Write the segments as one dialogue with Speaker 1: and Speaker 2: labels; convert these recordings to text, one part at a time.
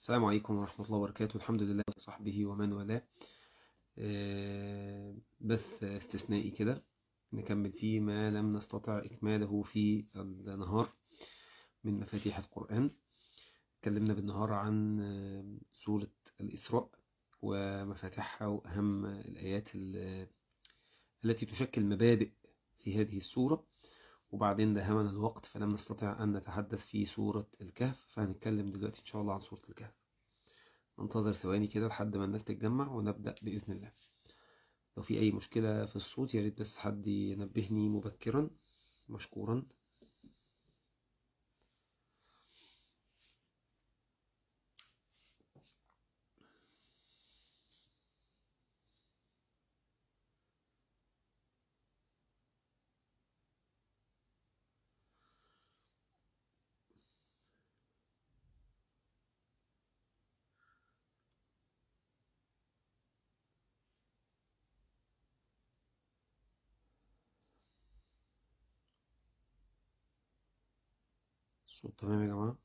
Speaker 1: السلام عليكم ورحمة الله وبركاته الحمد لله وصحبه ومن والاه آه، بث استثنائي كده نكمل فيه ما لم نستطع إكماله في النهار من مفاتيح القرآن تكلمنا بالنهار عن آه، سورة الإسراء ومفاتيحها وأهم الآيات ال- التي تشكل مبادئ في هذه السورة وبعدين دهمنا الوقت فلم نستطع أن نتحدث في سورة الكهف فهنتكلم دلوقتي إن شاء الله عن سورة الكهف ننتظر ثواني كده لحد ما الناس تتجمع ونبدأ بإذن الله لو في أي مشكلة في الصوت يا ريت بس حد ينبهني مبكرا مشكورا الصوت تمام يا جماعة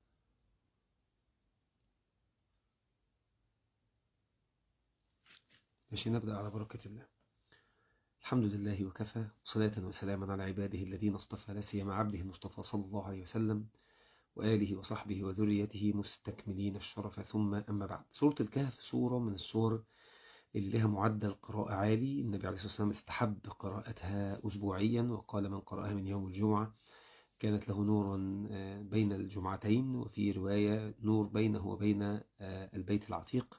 Speaker 1: ماشي نبدأ على بركة الله الحمد لله وكفى صلاة وسلاما على عباده الذين اصطفى لا سيما عبده المصطفى صلى الله عليه وسلم وآله وصحبه وذريته مستكملين الشرف ثم أما بعد سورة الكهف سورة من السور اللي لها معدل قراءة عالي النبي عليه الصلاة والسلام استحب قراءتها أسبوعيا وقال من قرأها من يوم الجمعة كانت له نور آه، بين الجمعتين وفي رواية نور بينه وبين آه، البيت العتيق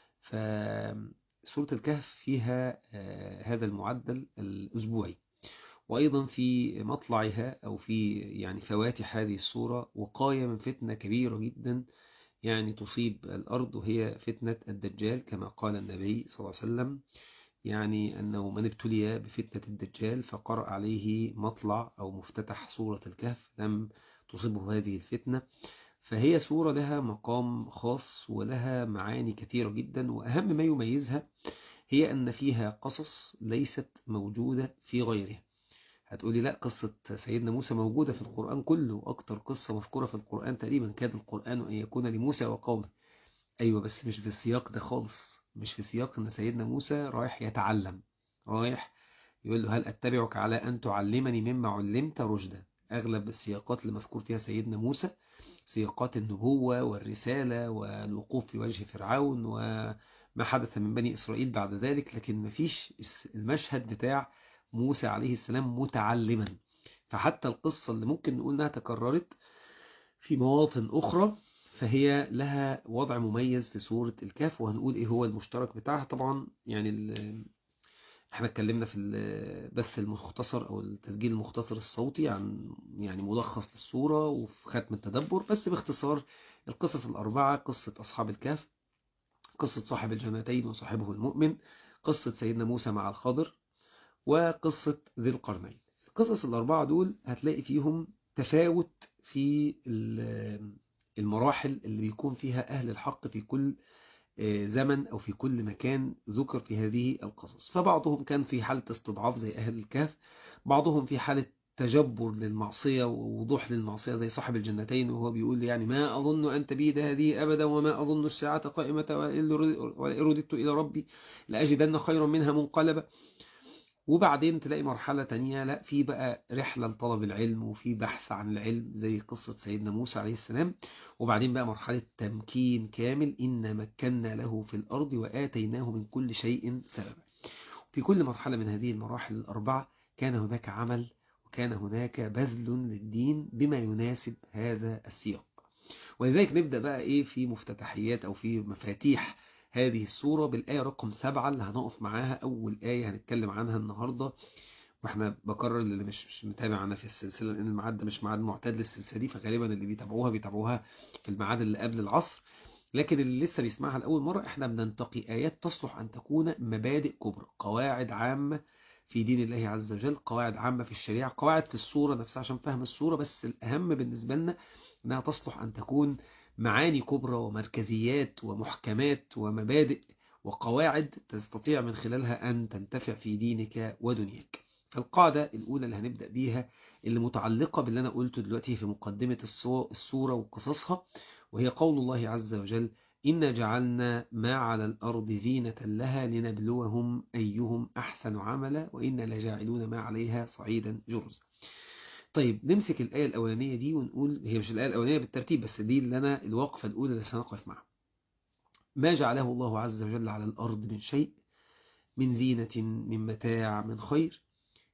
Speaker 1: فسورة الكهف فيها آه، هذا المعدل الأسبوعي وأيضا في مطلعها أو في يعني فواتح هذه السورة وقاية من فتنة كبيرة جدا يعني تصيب الأرض وهي فتنة الدجال كما قال النبي صلى الله عليه وسلم يعني أنه من ابتلي بفتنة الدجال فقرأ عليه مطلع أو مفتتح سورة الكهف لم تصيبه هذه الفتنة فهي سورة لها مقام خاص ولها معاني كثيرة جدا وأهم ما يميزها هي أن فيها قصص ليست موجودة في غيرها هتقولي لا قصة سيدنا موسى موجودة في القرآن كله أكتر قصة مذكورة في القرآن تقريبا كاد القرآن أن يكون لموسى وقومه أيوة بس مش في السياق ده خالص مش في سياق أن سيدنا موسى رايح يتعلم رايح يقول له هل أتبعك على أن تعلمني مما علمت رشدا أغلب السياقات اللي مذكور فيها سيدنا موسى سياقات النبوة والرسالة والوقوف في وجه فرعون وما حدث من بني إسرائيل بعد ذلك لكن مفيش المشهد بتاع موسى عليه السلام متعلما فحتى القصة اللي ممكن نقول انها تكررت في مواطن أخرى فهي لها وضع مميز في سورة الكهف وهنقول ايه هو المشترك بتاعها طبعا يعني ال- احنا اتكلمنا في البث المختصر او التسجيل المختصر الصوتي عن يعني ملخص للسورة وفي ختم التدبر بس باختصار القصص الأربعة قصة أصحاب الكهف قصة صاحب الجنتين وصاحبه المؤمن قصة سيدنا موسى مع الخضر وقصة ذي القرنين القصص الأربعة دول هتلاقي فيهم تفاوت في ال- المراحل اللي بيكون فيها أهل الحق في كل آه، زمن أو في كل مكان ذكر في هذه القصص فبعضهم كان في حالة استضعاف زي أهل الكهف بعضهم في حالة تجبر للمعصية ووضوح للمعصية زي صاحب الجنتين وهو بيقول يعني ما أظن أن تبيد هذه أبدا وما أظن الساعة قائمة وإن رددت إلى ربي لأجدن خيرا منها منقلبا وبعدين تلاقي مرحلة تانية لا في بقى رحلة لطلب العلم وفي بحث عن العلم زي قصة سيدنا موسى عليه السلام وبعدين بقى مرحلة تمكين كامل إن مكنا له في الأرض وآتيناه من كل شيء سببا في كل مرحلة من هذه المراحل الأربعة كان هناك عمل وكان هناك بذل للدين بما يناسب هذا السياق ولذلك نبدأ بقى إيه في مفتتحيات أو في مفاتيح هذه السورة بالآية رقم سبعة اللي هنقف معاها أول آية هنتكلم عنها النهاردة واحنا بكرر اللي مش مش متابع معانا في السلسلة لأن الميعاد ده مش ميعاد معتاد للسلسلة دي فغالبا اللي بيتابعوها بيتابعوها في الميعاد اللي قبل العصر لكن اللي لسه بيسمعها لأول مرة احنا بننتقي آيات تصلح أن تكون مبادئ كبرى قواعد عامة في دين الله عز وجل قواعد عامة في الشريعة قواعد في السورة نفسها عشان فهم السورة بس الأهم بالنسبة لنا أنها تصلح أن تكون معاني كبرى ومركزيات ومحكمات ومبادئ وقواعد تستطيع من خلالها أن تنتفع في دينك ودنياك فالقاعدة الأولى اللي هنبدأ بيها اللي متعلقة باللي أنا قلته دلوقتي في مقدمة الصو- السورة وقصصها وهي قول الله عز وجل إنا جعلنا ما على الأرض زينة لها لنبلوهم أيهم أحسن عملا وإنا لجاعلون ما عليها صعيدا جرزا طيب نمسك الآية الأولانية دي ونقول هي مش الآية الأولانية بالترتيب بس دي اللي أنا الوقفة الأولى اللي سنقف معها ما جعله الله عز وجل على الأرض من شيء من زينة من متاع من خير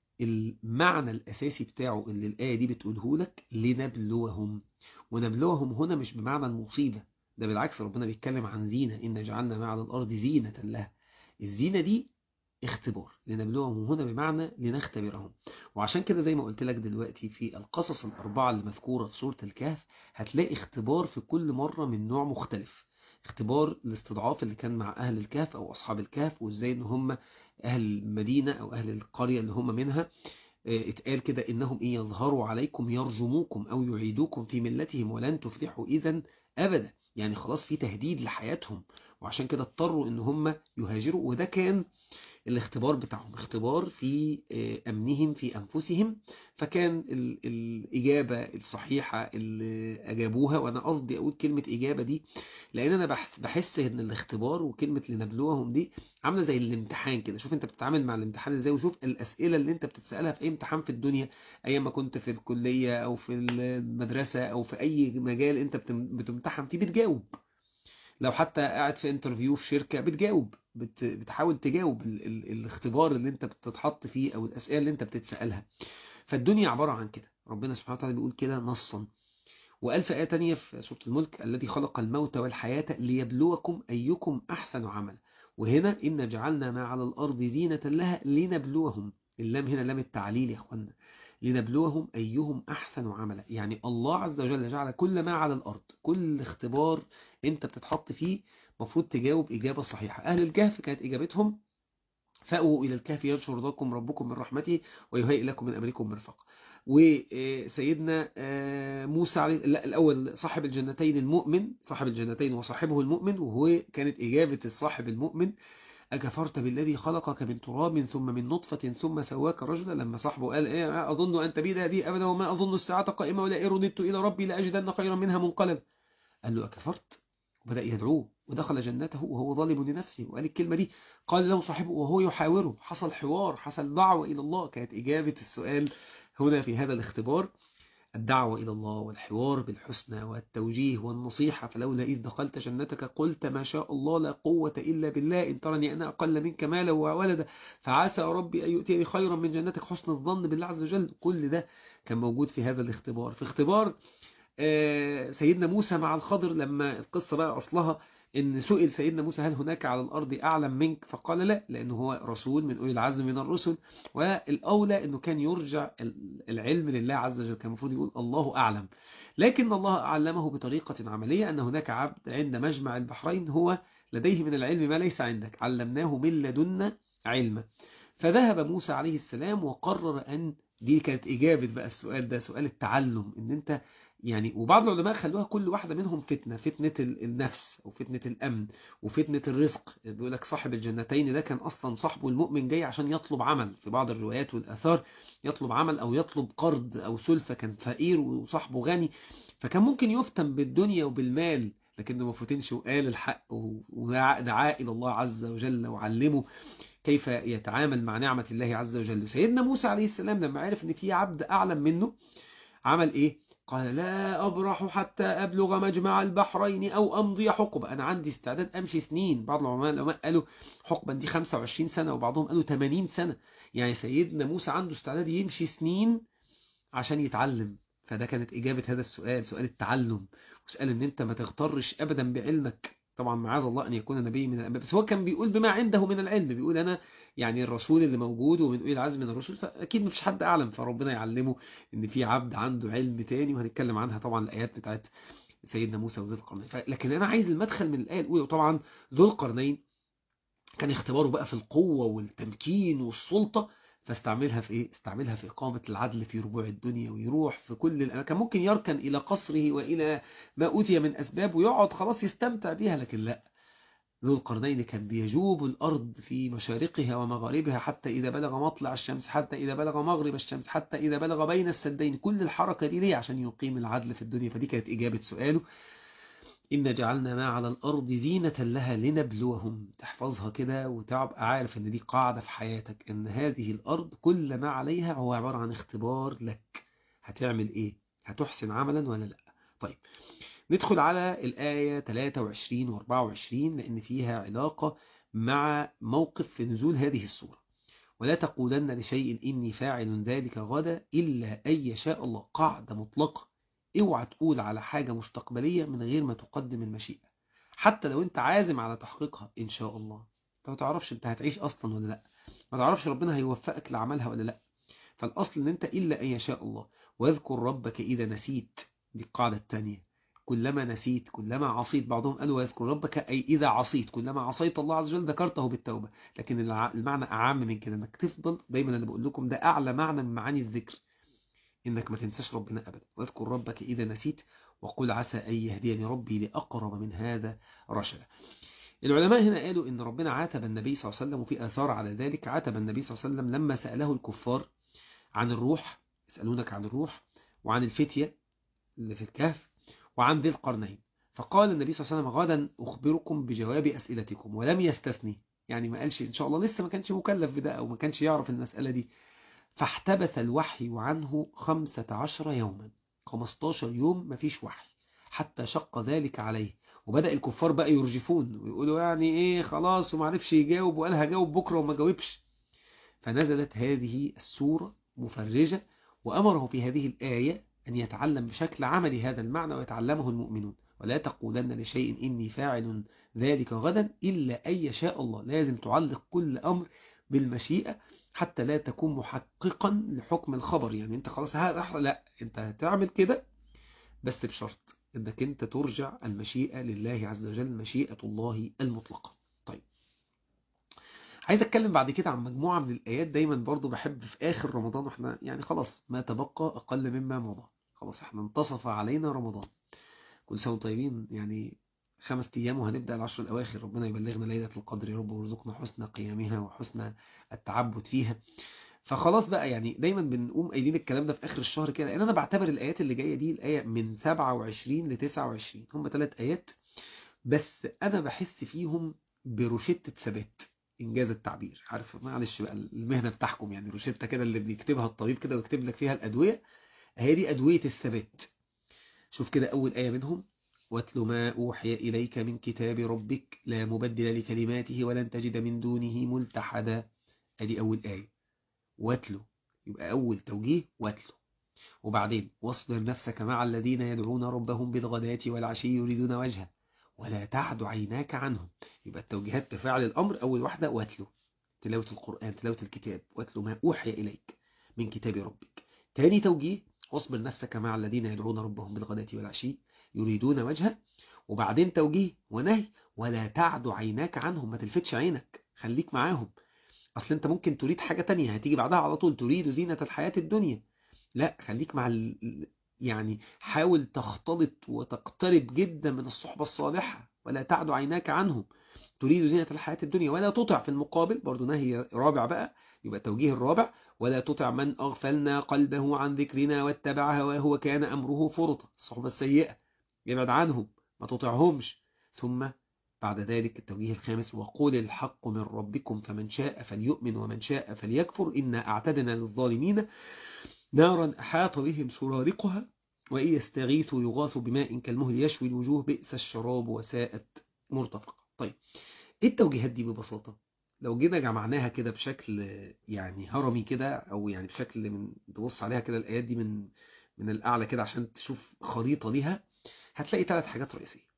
Speaker 1: المعنى الأساسي بتاعه اللي الآية دي بتقوله لك لنبلوهم ونبلوهم هنا مش بمعنى المصيبة ده بالعكس ربنا بيتكلم عن زينة إن جعلنا ما على الأرض زينة لها الزينة دي اختبار لنبلوهم هنا بمعنى لنختبرهم وعشان كده زي ما قلت لك دلوقتي في القصص الأربعة اللي مذكورة في سورة الكهف هتلاقي اختبار في كل مرة من نوع مختلف اختبار الاستضعاف اللي كان مع أهل الكهف أو أصحاب الكهف وإزاي إن هم أهل المدينة أو أهل القرية اللي هم منها اتقال كده إنهم إن يظهروا عليكم يرجموكم أو يعيدوكم في ملتهم ولن تفلحوا إذا أبدا يعني خلاص في تهديد لحياتهم وعشان كده اضطروا إن هم يهاجروا وده كان الاختبار بتاعهم اختبار في أمنهم في أنفسهم فكان الإجابة الصحيحة اللي أجابوها وأنا قصدي أقول كلمة إجابة دي لأن أنا بحس إن الاختبار وكلمة لنبلوهم دي عاملة زي الامتحان كده شوف أنت بتتعامل مع الامتحان إزاي وشوف الأسئلة اللي أنت بتتسألها في أي امتحان في الدنيا أيام ما كنت في الكلية أو في المدرسة أو في أي مجال أنت بتمتحن فيه بتجاوب لو حتى قاعد في انترفيو في شركة بتجاوب بت بتحاول تجاوب ال ال الاختبار اللي انت بتتحط فيه او الاسئله اللي انت بتتسالها فالدنيا عباره عن كده ربنا سبحانه وتعالى بيقول كده نصا وقال في آية تانية في سورة الملك الذي خلق الموت والحياة ليبلوكم أيكم أحسن عملا وهنا إن جعلنا ما على الأرض زينة لها لنبلوهم اللام هنا لام التعليل يا أخوانا لنبلوهم أيهم أحسن عملا يعني الله عز وجل جعل كل ما على الأرض كل اختبار أنت بتتحط فيه مفروض تجاوب إجابة صحيحة أهل الكهف كانت إجابتهم فأووا إلى الكهف ينشر لكم ربكم من رحمته ويهيئ لكم من أمركم مرفقا وسيدنا موسى عليه لا الأول صاحب الجنتين المؤمن صاحب الجنتين وصاحبه المؤمن وهو كانت إجابة الصاحب المؤمن أكفرت بالذي خلقك من تراب ثم من نطفة ثم سواك رجلا لما صاحبه قال إيه أظن أن تبيد هذه أبدا وما أظن الساعة قائمة ولا رددت إلى ربي لأجدن خيرا منها منقلب قال له أكفرت وبدأ يدعوه ودخل جنته وهو ظالم لنفسه وقال الكلمة دي قال له صاحبه وهو يحاوره حصل حوار حصل دعوة إلى الله كانت إجابة السؤال هنا في هذا الاختبار الدعوة إلى الله والحوار بالحسنى والتوجيه والنصيحة فلولا إذ دخلت جنتك قلت ما شاء الله لا قوة إلا بالله إن ترني أنا أقل منك مالا وولدا فعسى ربي أن يؤتيني خيرا من جنتك حسن الظن بالله عز وجل كل ده كان موجود في هذا الاختبار في اختبار سيدنا موسى مع الخضر لما القصة بقى أصلها إن سئل سيدنا موسى هل هناك على الأرض أعلم منك فقال لا لأنه هو رسول من أولي العزم من الرسل والأولى أنه كان يرجع العلم لله عز وجل كان المفروض يقول الله أعلم لكن الله علمه بطريقة عملية أن هناك عبد عند مجمع البحرين هو لديه من العلم ما ليس عندك علمناه من لدنا علما فذهب موسى عليه السلام وقرر أن دي كانت إجابة بقى السؤال ده سؤال التعلم إن أنت يعني وبعض العلماء خلوها كل واحدة منهم فتنة فتنة النفس أو فتنة الأمن وفتنة الرزق بيقول لك صاحب الجنتين ده كان أصلا صاحبه المؤمن جاي عشان يطلب عمل في بعض الروايات والآثار يطلب عمل أو يطلب قرض أو سلفة كان فقير وصاحبه غني فكان ممكن يفتن بالدنيا وبالمال لكنه ما فتنش وقال الحق ودعا إلى الله عز وجل وعلمه كيف يتعامل مع نعمة الله عز وجل سيدنا موسى عليه السلام لما عرف ان في عبد أعلم منه عمل إيه قال لا أبرح حتى أبلغ مجمع البحرين أو أمضي حقبة أنا عندي استعداد أمشي سنين بعض العلماء قالوا حقبة دي 25 سنة وبعضهم قالوا 80 سنة يعني سيدنا موسى عنده استعداد يمشي سنين عشان يتعلم فده كانت إجابة هذا السؤال سؤال التعلم وسؤال ان انت ما تغترش ابدا بعلمك طبعا معاذ الله ان يكون نبي من الانبياء بس هو كان بيقول بما عنده من العلم بيقول انا يعني الرسول اللي موجود ومن اولي العزم من الرسل فاكيد مفيش حد اعلم فربنا يعلمه ان في عبد عنده علم تاني وهنتكلم عنها طبعا الايات بتاعت سيدنا موسى وذو القرنين لكن انا عايز المدخل من الايه الاولى وطبعا ذو القرنين كان اختباره بقى في القوه والتمكين والسلطه فاستعملها في ايه استعملها في اقامه العدل في ربوع الدنيا ويروح في كل الاماكن ممكن يركن الى قصره والى ما اوتي من اسباب ويقعد خلاص يستمتع بيها لكن لا ذو القرنين كان بيجوب الارض في مشارقها ومغاربها حتى اذا بلغ مطلع الشمس حتى اذا بلغ مغرب الشمس حتى اذا بلغ بين السدين كل الحركه دي ليه عشان يقيم العدل في الدنيا فدي كانت اجابه سؤاله إن جعلنا ما على الأرض زينة لها لنبلوهم تحفظها كده وتبقى عارف إن دي قاعدة في حياتك إن هذه الأرض كل ما عليها هو عبارة عن اختبار لك هتعمل إيه هتحسن عملا ولا لا طيب ندخل على الآية 23 و 24 لأن فيها علاقة مع موقف في نزول هذه السورة ولا تقولن لشيء إني فاعل ذلك غدا إلا أن يشاء الله قاعدة مطلقة اوعى تقول على حاجة مستقبلية من غير ما تقدم المشيئة حتى لو انت عازم على تحقيقها ان شاء الله انت ما تعرفش انت هتعيش اصلا ولا لا ما تعرفش ربنا هيوفقك لعملها ولا لا فالاصل ان انت الا ان يشاء الله واذكر ربك اذا نسيت دي القاعدة الثانية كلما نسيت كلما عصيت بعضهم قالوا واذكر ربك أي إذا عصيت كلما عصيت الله عز وجل ذكرته بالتوبة لكن المعنى أعم من كده انك تفضل دايما اللي بقول لكم ده أعلى معنى من معاني الذكر إنك ما تنساش ربنا أبدا واذكر ربك إذا نسيت وقل عسى أن يهديني ربي لأقرب من هذا رشدا العلماء هنا قالوا إن ربنا عاتب النبي صلى الله عليه وسلم وفي آثار على ذلك عاتب النبي صلى الله عليه وسلم لما سأله الكفار عن الروح يسألونك عن الروح وعن الفتية اللي في الكهف وعن ذي القرنين فقال النبي صلى الله عليه وسلم غدا أخبركم بجواب أسئلتكم ولم يستثني يعني ما قالش إن شاء الله لسه ما كانش مكلف بده أو ما كانش يعرف المسألة دي فاحتبس الوحي عنه خمسة عشر يوما 15 يوم ما فيش وحي حتى شق ذلك عليه وبدأ الكفار بقى يرجفون ويقولوا يعني ايه خلاص وما عرفش يجاوب وقال هجاوب بكرة وما جاوبش فنزلت هذه السورة مفرجة وأمره في هذه الآية أن يتعلم بشكل عملي هذا المعنى ويتعلمه المؤمنون ولا تقولن لشيء إني فاعل ذلك غدا إلا أن يشاء الله لازم تعلق كل أمر بالمشيئة حتى لا تكون محققا لحكم الخبر يعني انت خلاص لا انت هتعمل كده بس بشرط انك انت ترجع المشيئة لله عز وجل مشيئة الله المطلقة طيب عايز اتكلم بعد كده عن مجموعة من الآيات دايما برضو بحب في آخر رمضان واحنا يعني خلاص ما تبقى أقل مما مضى خلاص احنا انتصف علينا رمضان كل سنة طيبين يعني خمس أيام وهنبدأ العشر الأواخر ربنا يبلغنا ليلة القدر يا رب ويرزقنا حسن قيامها وحسن التعبد فيها فخلاص بقى يعني دايما بنقوم قايلين الكلام ده في آخر الشهر كده لأن أنا بعتبر الآيات اللي جاية دي الآية من 27 ل 29 هم ثلاث آيات بس أنا بحس فيهم بروشتة ثبات إنجاز التعبير عارف معلش بقى المهنة بتاعكم يعني روشتة كده اللي بيكتبها الطبيب كده ويكتب لك فيها الأدوية هي دي أدوية الثبات شوف كده أول آية منهم واتل ما أوحي إليك من كتاب ربك لا مبدل لكلماته ولن تجد من دونه ملتحدا ادي أول آية واتلو يبقى أول توجيه واتلو وبعدين واصبر نفسك مع الذين يدعون ربهم بالغداة والعشي يريدون وجهه ولا تعد عيناك عنهم يبقى التوجيهات تفاعل الأمر أول واحدة واتلو تلاوة القرآن تلاوة الكتاب واتلو ما أوحي إليك من كتاب ربك تاني توجيه واصبر نفسك مع الذين يدعون ربهم بالغداة والعشي يريدون وجهه وبعدين توجيه ونهي ولا تعد عيناك عنهم ما تلفتش عينك خليك معاهم أصل أنت ممكن تريد حاجة تانية هتيجي بعدها على طول تريد زينة الحياة الدنيا لا خليك مع ال... يعني حاول تختلط وتقترب جدا من الصحبة الصالحة ولا تعد عيناك عنهم تريد زينة الحياة الدنيا ولا تطع في المقابل برضو نهي رابع بقى يبقى التوجيه الرابع ولا تطع من أغفلنا قلبه عن ذكرنا واتبع هواه وكان أمره فرطا الصحبة السيئة يبعد عنهم ما تطعهمش ثم بعد ذلك التوجيه الخامس وقول الحق من ربكم فمن شاء فليؤمن ومن شاء فليكفر إنا أعتدنا للظالمين نارا أحاط بهم سرارقها وإن يستغيثوا يغاثوا بماء كالمهل يشوي الوجوه بئس الشراب وساءت مرتفقة طيب إيه التوجيهات دي ببساطة لو جينا جمعناها كده بشكل يعني هرمي كده أو يعني بشكل من تبص عليها كده الآيات دي من من الأعلى كده عشان تشوف خريطة ليها هتلاقي ثلاث حاجات رئيسية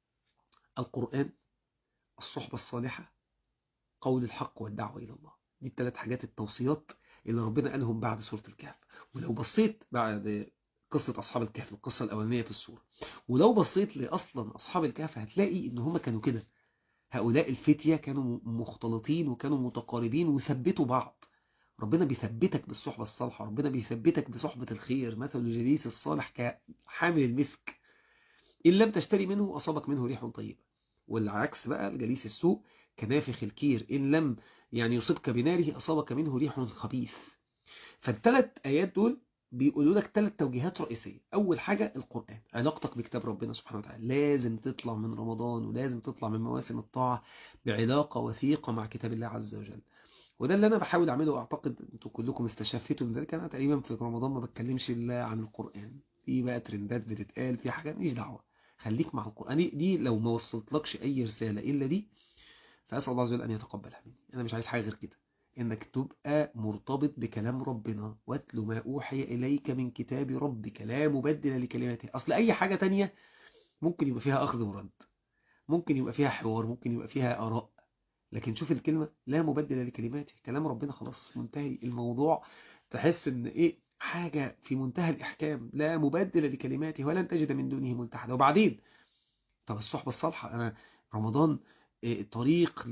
Speaker 1: القرآن الصحبة الصالحة قول الحق والدعوة إلى الله دي الثلاث حاجات التوصيات اللي ربنا قالهم بعد سورة الكهف ولو بصيت بعد قصة أصحاب الكهف القصة الأولانية في السورة ولو بصيت لأصلا أصحاب الكهف هتلاقي إن هم كانوا كده هؤلاء الفتية كانوا مختلطين وكانوا متقاربين وثبتوا بعض ربنا بيثبتك بالصحبة الصالحة ربنا بيثبتك بصحبة الخير مثل الجليس الصالح كحامل المسك إن لم تشتري منه أصابك منه ريح طيبة والعكس بقى الجليس السوء كنافخ الكير إن لم يعني يصبك بناره أصابك منه ريح خبيث فالثلاث آيات دول بيقولوا لك ثلاث توجيهات رئيسية أول حاجة القرآن علاقتك بكتاب ربنا سبحانه وتعالى لازم تطلع من رمضان ولازم تطلع من مواسم الطاعة بعلاقة وثيقة مع كتاب الله عز وجل وده اللي أنا بحاول أعمله أعتقد أنتوا كلكم استشفتوا من ذلك أنا تقريبا في رمضان ما بتكلمش إلا عن القرآن في بقى ترندات بتتقال في حاجات ماليش دعوة خليك مع القرآن دي, دي لو ما وصلتلكش أي رسالة إلا دي فأسأل الله عز وجل أن يتقبلها مني أنا مش عايز حاجة غير كده انك تبقى مرتبط بكلام ربنا واتل ما اوحي اليك من كتاب ربك لا مبدل لكلماته اصل اي حاجة تانية ممكن يبقى فيها اخذ ورد ممكن يبقى فيها حوار ممكن يبقى فيها اراء لكن شوف الكلمة لا مبدل لكلماته كلام ربنا خلاص منتهي الموضوع تحس ان ايه حاجة في منتهى الاحكام لا مبدل لكلماته ولن تجد من دونه ملتحدا وبعدين طب الصحبة الصالحة انا رمضان إيه طريق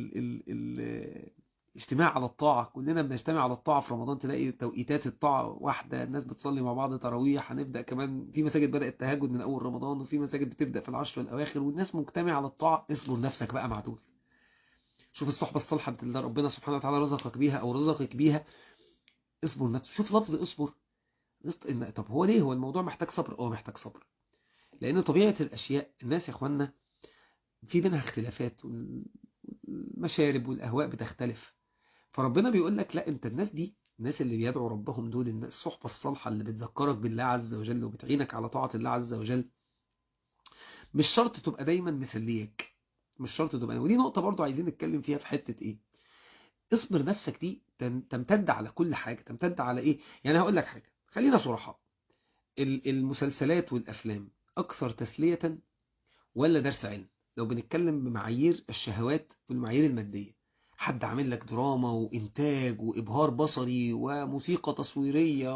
Speaker 1: لل اجتماع على الطاعة كلنا بنجتمع على الطاعة في رمضان تلاقي توقيتات الطاعة واحدة الناس بتصلي مع بعض تراويح هنبدأ كمان في مساجد بدأت تهجد من أول رمضان وفي مساجد بتبدأ في العشر الأواخر والناس مجتمعة على الطاعة اصبر نفسك بقى مع دول شوف الصحبة الصالحة اللي ربنا سبحانه وتعالى رزقك بيها أو رزقك بيها اصبر نفسك شوف لفظ اصبر إن طب هو ليه هو الموضوع محتاج صبر اه محتاج صبر لأن طبيعة الأشياء الناس يا إخوانا في بينها اختلافات والمشارب والأهواء بتختلف فربنا بيقول لك لا انت الناس دي الناس اللي بيدعوا ربهم دول الناس الصحبة الصالحة اللي بتذكرك بالله عز وجل وبتعينك على طاعة الله عز وجل مش شرط تبقى دايما مسليك مش شرط تبقى ودي نقطة برضو عايزين نتكلم فيها في حتة ايه اصبر نفسك دي تمتد على كل حاجة تمتد على ايه يعني هقول لك حاجة خلينا صراحة المسلسلات والافلام اكثر تسلية ولا درس علم لو بنتكلم بمعايير الشهوات والمعايير المادية حد عامل لك دراما وإنتاج وإبهار بصري وموسيقى تصويرية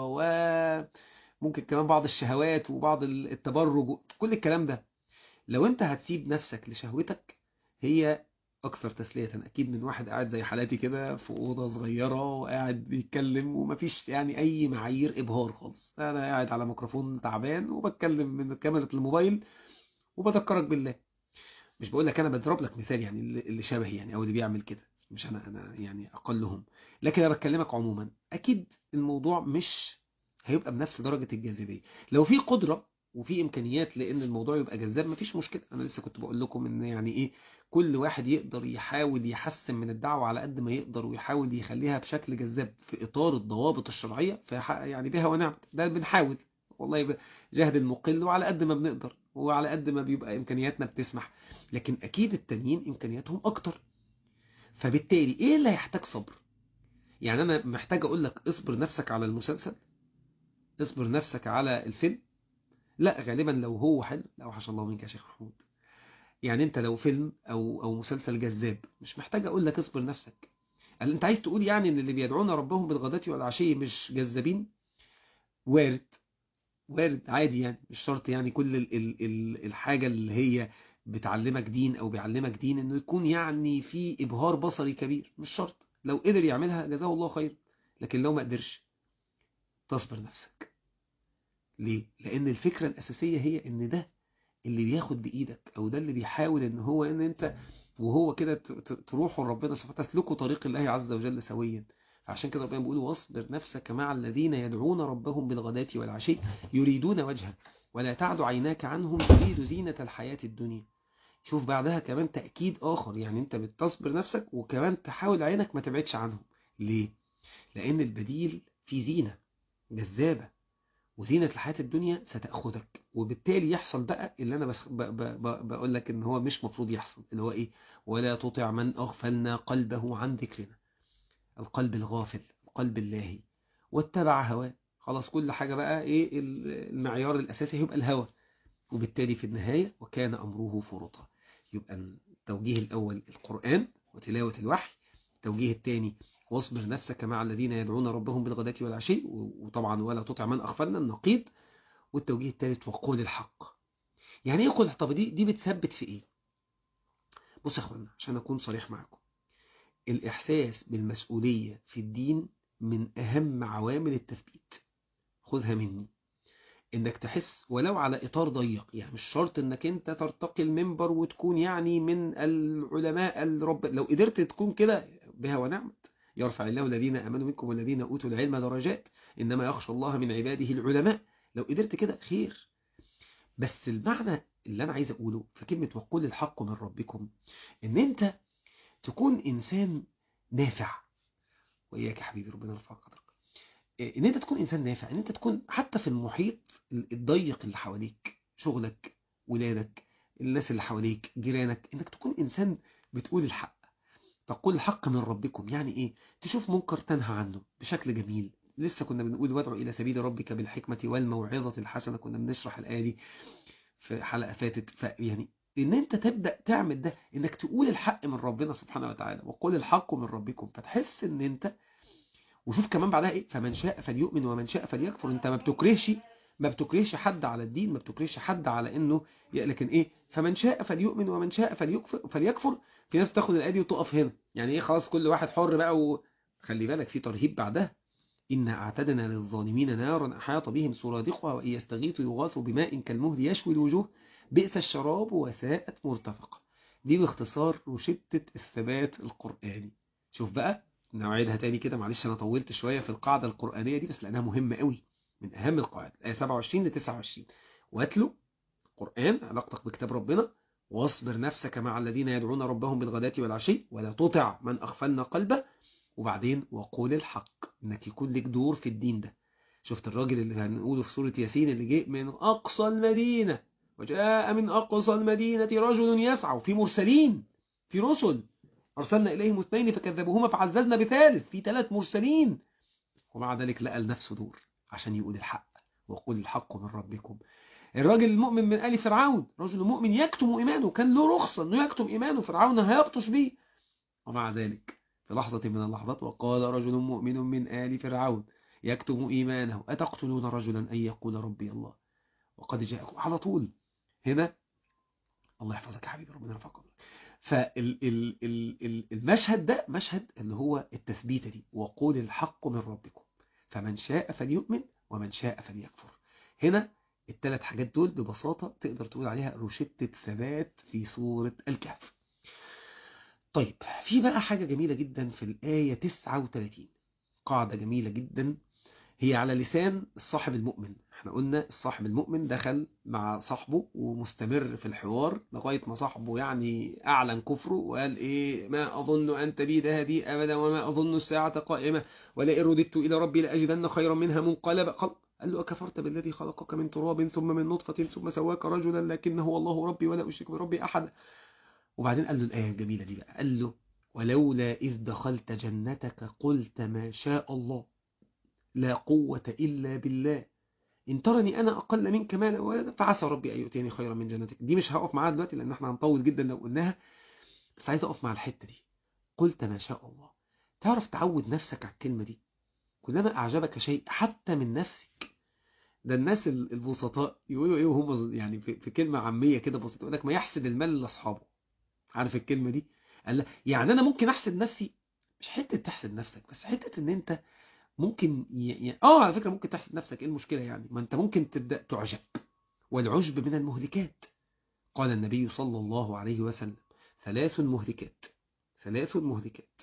Speaker 1: وممكن كمان بعض الشهوات وبعض التبرج كل الكلام ده لو أنت هتسيب نفسك لشهوتك هي أكثر تسلية أكيد من واحد قاعد زي حالاتي كده في أوضة صغيرة وقاعد بيتكلم ومفيش يعني أي معايير إبهار خالص أنا قاعد على ميكروفون تعبان وبتكلم من كاميرا الموبايل وبذكرك بالله مش بقول لك أنا بضرب لك مثال يعني اللي شبهي يعني أو اللي بيعمل كده مش أنا أنا يعني أقلهم لكن أنا بكلمك عموما أكيد الموضوع مش هيبقى بنفس درجة الجاذبية لو في قدرة وفي إمكانيات لأن الموضوع يبقى جذاب مفيش مشكلة أنا لسه كنت بقول لكم إن يعني إيه كل واحد يقدر يحاول يحسن من الدعوة على قد ما يقدر ويحاول يخليها بشكل جذاب في إطار الضوابط الشرعية يعني بها ونعمت ده بنحاول والله جهد المقل وعلى قد ما بنقدر وعلى قد ما بيبقى إمكانياتنا بتسمح لكن أكيد التانيين إمكانياتهم أكتر فبالتالي إيه اللي هيحتاج صبر يعني أنا محتاج أقول لك اصبر نفسك على المسلسل اصبر نفسك على الفيلم لا غالبا لو هو حلو لا وحش الله منك يا شيخ محمود يعني انت لو فيلم او او مسلسل جذاب مش محتاج اقول لك اصبر نفسك هل انت عايز تقول يعني ان اللي بيدعون ربهم بالغداة والعشي مش جذابين وارد وارد عادي يعني مش شرط يعني كل ال ال ال الحاجة اللي هي بتعلمك دين او بيعلمك دين انه يكون يعني في ابهار بصري كبير مش شرط لو قدر يعملها جزاه الله خير لكن لو ما قدرش تصبر نفسك ليه؟ لأن الفكرة الأساسية هي إن ده اللي بياخد بإيدك أو ده اللي بيحاول إن هو إن أنت وهو كده تروحوا لربنا سبحانه تسلكوا طريق الله عز وجل سويا عشان كده ربنا بيقول واصبر نفسك مع الذين يدعون ربهم بالغداة والعشي يريدون وجهه ولا تعد عيناك عنهم تريد زينة الحياة الدنيا شوف بعدها كمان تأكيد آخر يعني أنت بتصبر نفسك وكمان تحاول عينك ما تبعدش عنهم ليه؟ لأن البديل في زينة جذابة وزينة الحياة الدنيا ستأخذك وبالتالي يحصل بقى اللي أنا بس ب ب ب بقول لك إن هو مش مفروض يحصل اللي هو إيه ولا تطع من أغفلنا قلبه عن ذكرنا القلب الغافل القلب اللاهي واتبع هواه خلاص كل حاجة بقى إيه المعيار الأساسي هيبقى الهوى وبالتالي في النهاية وكان أمره فرطا يبقى التوجيه الأول القرآن وتلاوة الوحي التوجيه الثاني واصبر نفسك مع الذين يدعون ربهم بالغداة والعشي وطبعا ولا تطع من أغفلنا النقيض والتوجيه الثالث وقول الحق يعني ايه قول طب دي دي بتثبت في ايه بص يا اخوانا عشان اكون صريح معكم الاحساس بالمسؤولية في الدين من اهم عوامل التثبيت خذها مني انك تحس ولو على اطار ضيق يعني مش شرط انك انت ترتقي المنبر وتكون يعني من العلماء الرب لو قدرت تكون كده بها ونعمت يرفع الله الذين امنوا منكم والذين اوتوا العلم درجات انما يخشى الله من عباده العلماء لو قدرت كده خير بس المعنى اللي انا عايز اقوله في كلمه وقول الحق من ربكم ان انت تكون انسان نافع واياك يا حبيبي ربنا يرفع قدرك ان انت تكون انسان نافع ان انت تكون حتى في المحيط الضيق اللي حواليك شغلك ولادك الناس اللي حواليك جيرانك انك تكون انسان بتقول الحق تقول الحق من ربكم يعني ايه تشوف منكر تنهى عنه بشكل جميل لسه كنا بنقول وادعو الى سبيل ربك بالحكمه والموعظه الحسنه كنا بنشرح الايه دي في حلقه فاتت فيعني ان انت تبدا تعمل ده انك تقول الحق من ربنا سبحانه وتعالى وقول الحق من ربكم فتحس ان انت وشوف كمان بعدها ايه فمن شاء فليؤمن ومن شاء فليكفر انت ما بتكرهش ما بتكرهش حد على الدين ما بتكرهش حد على انه لكن ايه فمن شاء فليؤمن ومن شاء فليكفر فليكفر في ناس تاخد الايه دي وتقف هنا يعني ايه خلاص كل واحد حر بقى وخلي بالك في ترهيب بعدها إن أعتدنا للظالمين نارا أحاط بهم سرادقها وإن يستغيثوا يغاثوا بماء كالمهل يشوي الوجوه بئس الشراب وساءت مرتفقة دي باختصار روشتة الثبات القرآني شوف بقى نعيدها تاني كده معلش أنا طولت شوية في القاعدة القرآنية دي بس لأنها مهمة قوي من أهم القواعد آية 27 ل 29 واتلو قرآن علاقتك بكتاب ربنا واصبر نفسك مع الذين يدعون ربهم بالغداة والعشي ولا تطع من أغفلنا قلبه وبعدين وقول الحق انك يكون لك دور في الدين ده شفت الراجل اللي هنقوله في سورة ياسين اللي جاء من أقصى المدينة وجاء من أقصى المدينة رجل يسعى وفي مرسلين في رسل أرسلنا إليهم اثنين فكذبوهما فعززنا بثالث في ثلاث مرسلين ومع ذلك لقى لنفسه دور عشان يقول الحق وقول الحق من ربكم الراجل المؤمن من آل فرعون رجل مؤمن يكتم إيمانه كان له رخصة أنه يكتم إيمانه فرعون هيبطش بيه ومع ذلك في لحظة من اللحظات وقال رجل مؤمن من آل فرعون يكتم إيمانه أتقتلون رجلا أن يقول ربي الله وقد جاءكم على طول هنا الله يحفظك يا حبيبي ربنا يرفعك فالمشهد ده مشهد اللي هو التثبيتة دي وقول الحق من ربكم فمن شاء فليؤمن ومن شاء فليكفر هنا الثلاث حاجات دول ببساطة تقدر تقول عليها روشتة ثبات في سورة الكهف طيب في بقى حاجة جميلة جدا في الآية 39 قاعدة جميلة جدا هي على لسان الصاحب المؤمن احنا قلنا الصاحب المؤمن دخل مع صاحبه ومستمر في الحوار لغاية ما صاحبه يعني أعلن كفره وقال إيه ما أظن أن تبيد هذه أبدا وما أظن الساعة قائمة ولئن رددت إلى ربي لأجدن خيرا منها منقلبا قال له أكفرت بالذي خلقك من تراب ثم من نطفة ثم سواك رجلا لكنه هو الله ربي ولا أشرك بربي أحد وبعدين قال له الآية الجميلة دي بقى قال له ولولا إذ دخلت جنتك قلت ما شاء الله لا قوة إلا بالله إن ترني أنا أقل منك مالا وولدا فعسى ربي أن يؤتيني خيرا من جنتك دي مش هقف معاها دلوقتي لأن احنا هنطول جدا لو قلناها بس عايز أقف مع الحتة دي قلت ما شاء الله تعرف تعود نفسك على الكلمة دي كلما أعجبك شيء حتى من نفسك ده الناس البسطاء يقولوا إيه وهم يعني في كلمة عامية كده بسيطة يقول لك ما يحسد المال لأصحابه عارف الكلمة دي قال يعني أنا ممكن أحسد نفسي مش حتة تحسد نفسك بس حتة إن أنت ممكن ي... اه على فكرة ممكن تحسد نفسك ايه المشكلة يعني ما انت ممكن تبدأ تعجب والعجب من المهلكات قال النبي صلى الله عليه وسلم ثلاث مهلكات ثلاث مهلكات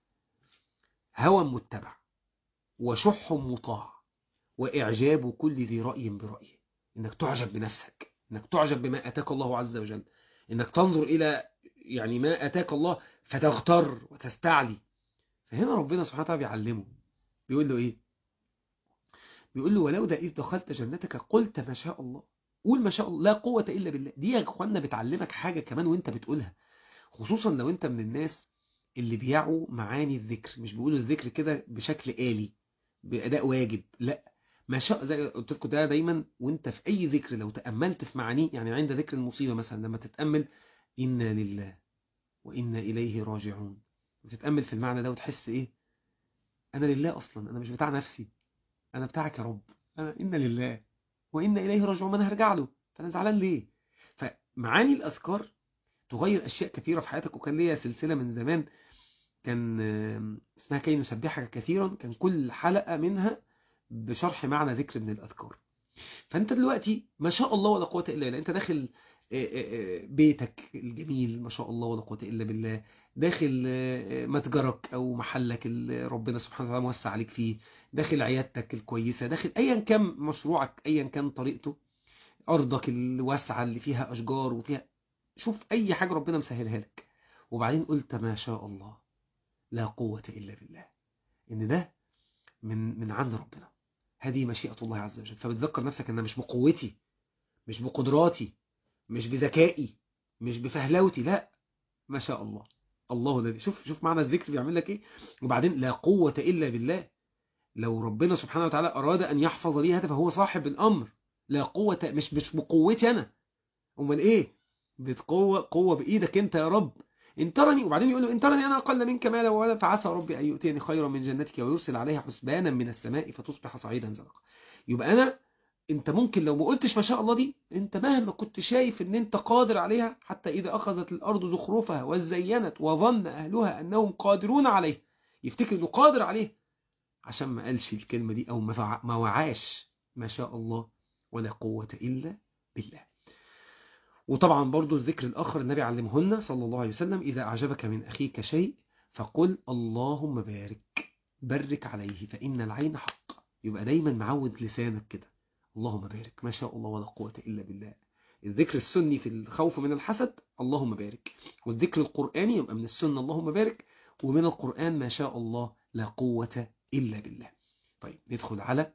Speaker 1: هوى متبع وشح مطاع وإعجاب كل ذي رأي برأيه إنك تعجب بنفسك إنك تعجب بما أتاك الله عز وجل إنك تنظر إلى يعني ما أتاك الله فتغتر وتستعلي فهنا ربنا سبحانه وتعالى بيعلمه بيقول له ايه بيقول له ولو ده إذ دخلت جنتك قلت ما شاء الله قول ما شاء الله لا قوة إلا بالله دي يا اخوانا بتعلمك حاجة كمان وانت بتقولها خصوصا لو انت من الناس اللي بيعوا معاني الذكر مش بيقولوا الذكر كده بشكل آلي بأداء واجب لا ما شاء زي قلت لكم ده دايما وانت في اي ذكر لو تأملت في معانيه يعني عند ذكر المصيبة مثلا لما تتأمل إنا لله وإنا إليه راجعون وتتأمل في المعنى ده وتحس ايه أنا لله أصلا أنا مش بتاع نفسي أنا بتاعك يا رب أنا إنا لله وإنا إليه راجعون أنا هرجع له فأنا زعلان ليه فمعاني الأذكار تغير أشياء كثيرة في حياتك وكان ليا سلسلة من زمان كان اسمها كي نسبحك كثيرا كان كل حلقة منها بشرح معنى ذكر من الأذكار فأنت دلوقتي ما شاء الله ولا قوة إلا بالله أنت داخل بيتك الجميل ما شاء الله ولا قوة إلا بالله داخل متجرك أو محلك اللي ربنا سبحانه وتعالى موسع عليك فيه داخل عيادتك الكويسة داخل أيا كان مشروعك أيا كان طريقته أرضك الواسعة اللي فيها أشجار وفيها شوف أي حاجة ربنا مسهلها لك وبعدين قلت ما شاء الله لا قوة إلا بالله إن ده من من عند ربنا هذه مشيئة الله عز وجل فبتذكر نفسك أنها مش بقوتي مش بقدراتي مش بذكائي مش بفهلوتي لا ما شاء الله الله ده شوف شوف معنى الذكر بيعمل لك ايه وبعدين لا قوة إلا بالله لو ربنا سبحانه وتعالى أراد أن يحفظ لي هذا فهو صاحب الأمر لا قوة مش مش بقوتي أنا أمال إيه بقوة قوة بإيدك أنت يا رب إن ترني وبعدين يقول له إن ترني أنا أقل منك مالا ولا فعسى ربي أن يؤتيني خيرا من جنتك ويرسل عليها حسبانا من السماء فتصبح صعيدا زلقا يبقى أنا انت ممكن لو ما قلتش ما شاء الله دي انت مهما كنت شايف ان انت قادر عليها حتى اذا اخذت الارض زخرفها وزينت وظن اهلها انهم قادرون عليه يفتكر انه قادر عليه عشان ما قالش الكلمة دي او ما وعاش ما شاء الله ولا قوة الا بالله وطبعا برضو الذكر الاخر النبي علمه لنا صلى الله عليه وسلم اذا اعجبك من اخيك شيء فقل اللهم بارك بارك عليه فان العين حق يبقى دايما معود لسانك كده اللهم بارك ما شاء الله ولا قوة إلا بالله الذكر السني في الخوف من الحسد اللهم بارك والذكر القرآني يبقى من السنة اللهم بارك ومن القرآن ما شاء الله لا قوة إلا بالله طيب ندخل على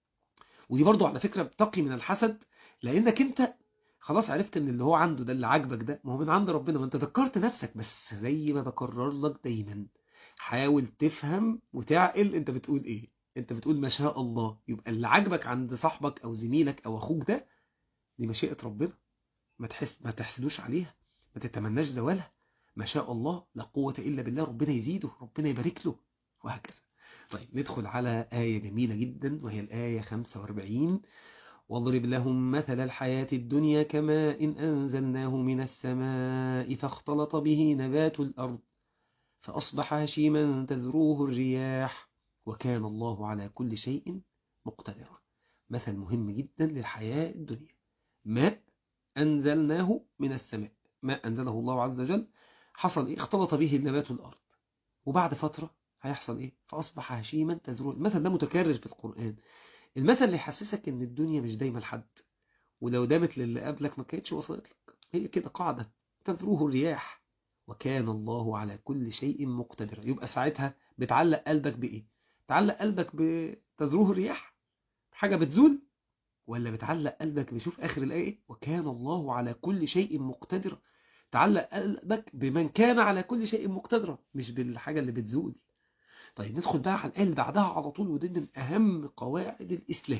Speaker 1: ودي برضو على فكرة بتقي من الحسد لأنك أنت خلاص عرفت ان اللي هو عنده ده اللي عاجبك ده ما هو من عند ربنا ما انت ذكرت نفسك بس زي ما بكرر لك دايما حاول تفهم وتعقل انت بتقول ايه انت بتقول ما شاء الله يبقى اللي عاجبك عند صاحبك او زميلك او اخوك ده دي مشيئة ربنا ما تحس ما تحسدوش عليها ما تتمناش زوالها ما شاء الله لا قوة إلا بالله ربنا يزيده ربنا يبارك له وهكذا طيب ندخل على آية جميلة جدا وهي الآية 45 واضرب لهم مثل الحياة الدنيا كماء إن أنزلناه من السماء فاختلط به نبات الأرض فأصبح هشيما تذروه الرياح وكان الله على كل شيء مقتدرا مثل مهم جدا للحياة الدنيا ماء أنزلناه من السماء ماء أنزله الله عز وجل حصل إيه؟ اختلط به نبات الأرض وبعد فترة هيحصل إيه؟ فأصبح هشيما تذروه المثل ده متكرر في القرآن المثل اللي يحسسك إن الدنيا مش دايما حد ولو دامت للي قبلك ما كانتش وصلت لك هي كده قاعدة تذروه الرياح وكان الله على كل شيء مقتدرا يبقى ساعتها بتعلق قلبك بإيه تعلق قلبك بتذروه الرياح حاجة بتزول ولا بتعلق قلبك بشوف آخر الآية وكان الله على كل شيء مقتدر تعلق قلبك بمن كان على كل شيء مقتدر مش بالحاجة اللي بتزول طيب ندخل بقى على الآية اللي بعدها على طول ودي من أهم قواعد الإسلام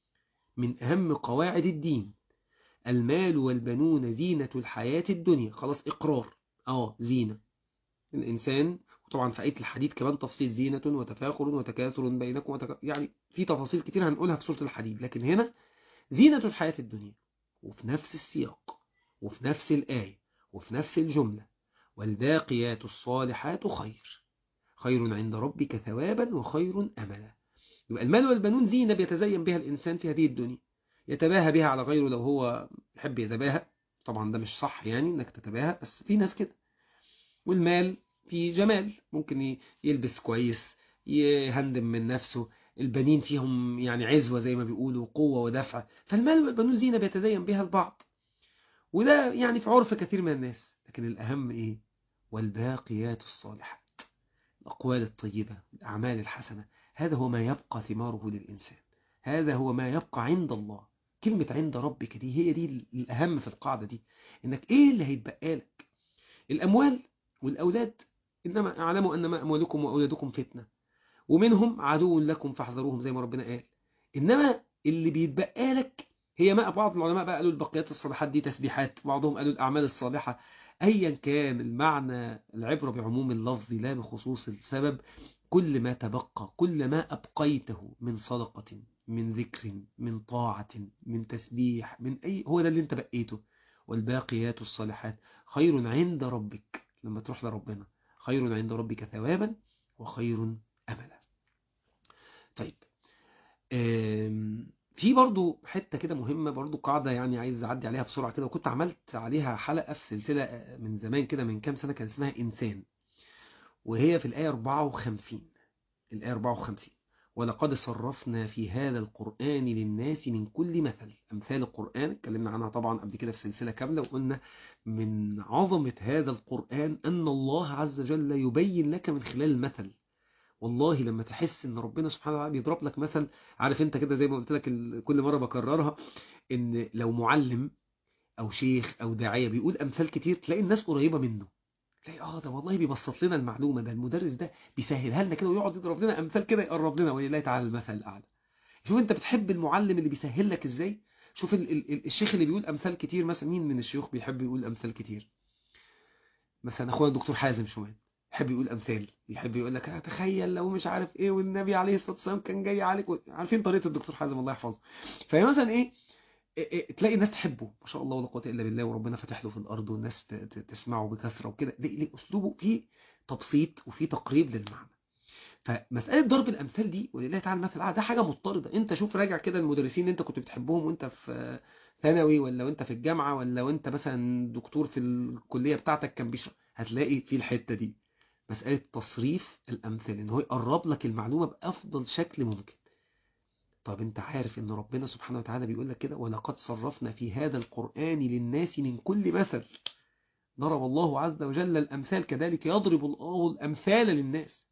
Speaker 1: من أهم قواعد الدين المال والبنون زينة الحياة الدنيا خلاص إقرار اه زينة الإنسان طبعا في آية الحديد كمان تفصيل زينة وتفاخر وتكاثر بينكم وتك... يعني في تفاصيل كتير هنقولها في سورة الحديد لكن هنا زينة الحياة الدنيا وفي نفس السياق وفي نفس الآية وفي نفس الجملة والباقيات الصالحات خير خير عند ربك ثوابا وخير أملا يبقى المال والبنون زينة بيتزين بها الإنسان في هذه الدنيا يتباهى بها على غيره لو هو يحب يتباهى طبعا ده مش صح يعني انك تتباهى بس في ناس كده والمال في جمال ممكن يلبس كويس يهندم من نفسه البنين فيهم يعني عزوة زي ما بيقولوا قوة ودفع فالمال والبنون زينة بيتزين بها البعض وده يعني في عرف كثير من الناس لكن الأهم إيه والباقيات الصالحات الأقوال الطيبة الأعمال الحسنة هذا هو ما يبقى ثماره للإنسان هذا هو ما يبقى عند الله كلمة عند ربك دي هي دي الأهم في القاعدة دي إنك إيه اللي هيتبقى لك الأموال والأولاد إنما اعلموا أنما أموالكم وأولادكم فتنة ومنهم عدو لكم فاحذروهم زي ما ربنا قال إنما اللي بيتبقى لك هي ما بعض العلماء بقى قالوا البقيات الصالحات دي تسبيحات بعضهم قالوا الأعمال الصالحة أيا كان المعنى العبرة بعموم اللفظ لا بخصوص السبب كل ما تبقى كل ما أبقيته من صدقة من ذكر من طاعة من تسبيح من أي هو ده اللي انت بقيته والباقيات الصالحات خير عند ربك لما تروح لربنا خير عند ربك ثوابا وخير أملا طيب في برضو حتة كده مهمة برضو قاعدة يعني عايز أعدي عليها بسرعة كده وكنت عملت عليها حلقة في سلسلة من زمان كده من كام سنة كان اسمها إنسان وهي في الآية 54 الآية 54 ولقد صرفنا في هذا القرآن للناس من كل مثل أمثال القرآن اتكلمنا عنها طبعا قبل كده في سلسلة كاملة وقلنا من عظمة هذا القرآن أن الله عز وجل يبين لك من خلال المثل والله لما تحس ان ربنا سبحانه وتعالى بيضرب لك مثل عارف انت كده زي ما قلت لك كل مرة بكررها ان لو معلم او شيخ او داعية بيقول امثال كتير تلاقي الناس قريبة منه تلاقي اه ده والله بيبسط لنا المعلومة ده المدرس ده بيسهلها لنا كده ويقعد يضرب لنا امثال كده يقرب لنا ولله تعالى المثل الاعلى شوف انت بتحب المعلم اللي بيسهل لك ازاي شوف ال ال الشيخ اللي بيقول امثال كتير مثلا مين من الشيوخ بيحب يقول امثال كتير مثلا اخويا الدكتور حازم شومان يحب يقول امثال يحب يقول لك تخيل لو مش عارف ايه والنبي عليه الصلاه والسلام كان جاي عليك و... عارفين طريقه الدكتور حازم الله يحفظه فهي مثلا ايه إيه إيه تلاقي الناس تحبه ما شاء الله ولا قوه الا بالله وربنا فاتح له في الارض والناس تسمعه بكثره وكده ليه اسلوبه فيه تبسيط وفيه تقريب للمعنى فمساله ضرب الامثال دي ولله تعالى المثل ده حاجه مضطرده انت شوف راجع كده المدرسين اللي انت كنت بتحبهم وانت في ثانوي ولا وانت في الجامعه ولا وانت مثلا دكتور في الكليه بتاعتك كان بيشرح هتلاقي في الحته دي مساله تصريف الامثال ان هو يقرب لك المعلومه بافضل شكل ممكن طب انت عارف ان ربنا سبحانه وتعالى بيقول لك كده ولقد صرفنا في هذا القرآن للناس من كل مثل ضرب الله عز وجل الأمثال كذلك يضرب الله الأمثال للناس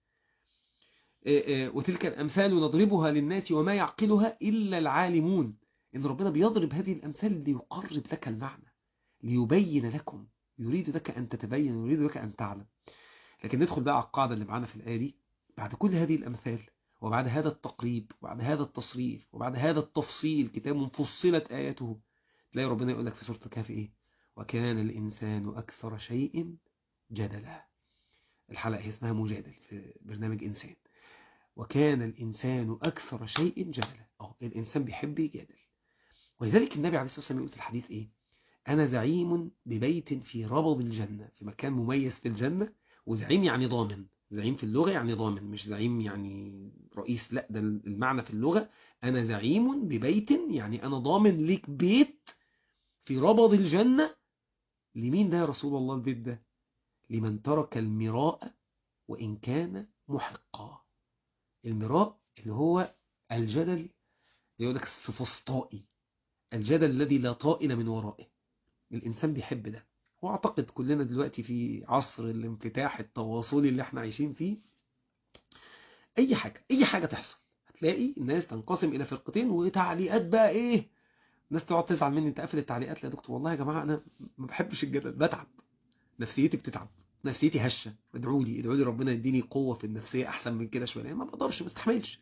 Speaker 1: وتلك الأمثال نضربها للناس وما يعقلها إلا العالمون إن ربنا بيضرب هذه الأمثال ليقرب لك المعنى ليبين لكم يريد لك أن تتبين ويريد لك أن تعلم لكن ندخل بقى على القاعدة اللي معانا في الآية دي بعد كل هذه الأمثال وبعد هذا التقريب وبعد هذا التصريف وبعد هذا التفصيل كتاب فصلت آياته تلاقي ربنا يقول لك في سورة الكهف إيه وكان الإنسان أكثر شيء جدلا الحلقة هي اسمها مجادل في برنامج إنسان وكان الإنسان أكثر شيء جدلا أه الإنسان بيحب يجادل ولذلك النبي عليه الصلاة والسلام يقول في الحديث إيه أنا زعيم ببيت في ربض الجنة في مكان مميز في الجنة وزعيم يعني ضامن زعيم في اللغة يعني ضامن مش زعيم يعني رئيس لا ده المعنى في اللغة أنا زعيم ببيت يعني أنا ضامن ليك بيت في ربض الجنة لمين ده يا رسول الله البيت ده لمن ترك المراء وإن كان محقا المراء اللي هو الجدل يقول لك السفسطائي الجدل الذي لا طائل من ورائه الإنسان بيحب ده واعتقد كلنا دلوقتي في عصر الانفتاح التواصلي اللي احنا عايشين فيه اي حاجة اي حاجة تحصل هتلاقي الناس تنقسم الى فرقتين وتعليقات بقى ايه الناس تقعد تزعل مني انت قافل التعليقات لا يا دكتور والله يا جماعة انا ما بحبش الجدل بتعب نفسيتي بتتعب نفسيتي هشة ادعوا لي ادعوا لي ربنا يديني قوة في النفسية احسن من كده شوية ما بقدرش ما استحملش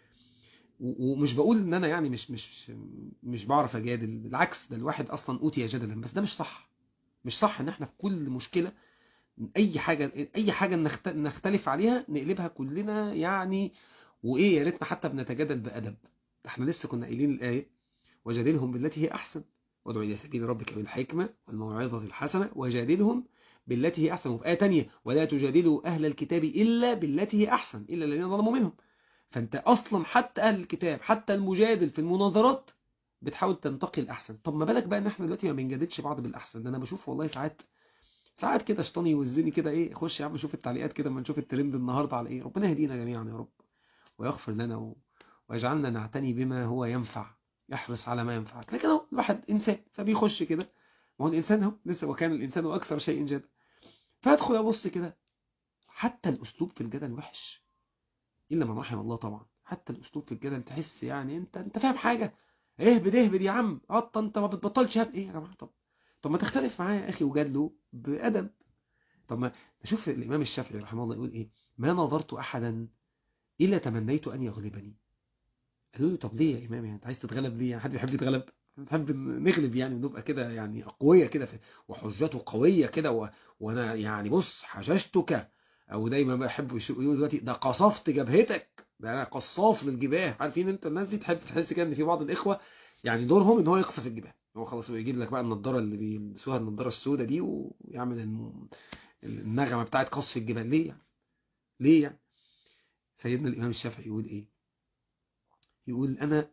Speaker 1: ومش بقول ان انا يعني مش مش مش بعرف اجادل بالعكس ده الواحد اصلا اوتي جدلا بس ده مش صح مش صح ان احنا في كل مشكلة اي حاجة اي حاجة نختلف عليها نقلبها كلنا يعني وايه يا ريتنا حتى بنتجادل بأدب احنا لسه كنا قايلين الآية وجادلهم بالتي هي احسن وادعو الى سبيل ربك بالحكمة والموعظة الحسنة وجادلهم بالتي هي احسن وفي آية تانية ولا تجادلوا اهل الكتاب الا بالتي هي احسن الا الذين ظلموا منهم فانت اصلا حتى اهل الكتاب حتى المجادل في المناظرات بتحاول تنتقي الأحسن طب ما بالك بقى ان احنا دلوقتي ما بنجادلش بعض بالأحسن ده انا بشوف والله ساعات ساعات كده شيطاني يوزني كده ايه خش يا عم شوف التعليقات كده ما نشوف الترند النهارده على ايه ربنا يهدينا جميعا يا رب ويغفر لنا و... ويجعلنا نعتني بما هو ينفع يحرص على ما ينفعك لكن هو الواحد انسان فبيخش كده ما هو الانسان اهو لسه وكان الانسان اكثر شيء جدل فادخل ابص كده حتى الاسلوب في الجدل وحش الا من رحم الله طبعا حتى الاسلوب في الجدل تحس يعني انت انت فاهم حاجه اهبد اهبد يا عم قطه انت ما بتبطلش هب ايه يا جماعه طب طب ما تختلف معايا يا اخي وجادله بادب طب ما نشوف الامام الشافعي رحمه الله يقول ايه ما نظرت احدا الا تمنيت ان يغلبني قالوا له طب ليه يا امام يعني انت عايز تتغلب ليه يعني حد بيحب يتغلب نحب نغلب يعني ونبقى كده يعني اقوياء كده وحجته قويه كده و... وانا يعني بص حججتك او دايما بحب يقولوا دلوقتي ده قصفت جبهتك ده انا قصاف للجباه عارفين انت الناس دي تحب تحس كده ان في بعض الاخوه يعني دورهم ان هو يقصف الجباه هو خلاص هو يجيب لك بقى النضاره اللي بيلبسوها النضاره السوداء دي ويعمل النغمه بتاعت قصف الجبال ليه يعني ليه يعني سيدنا الامام الشافعي يقول ايه يقول انا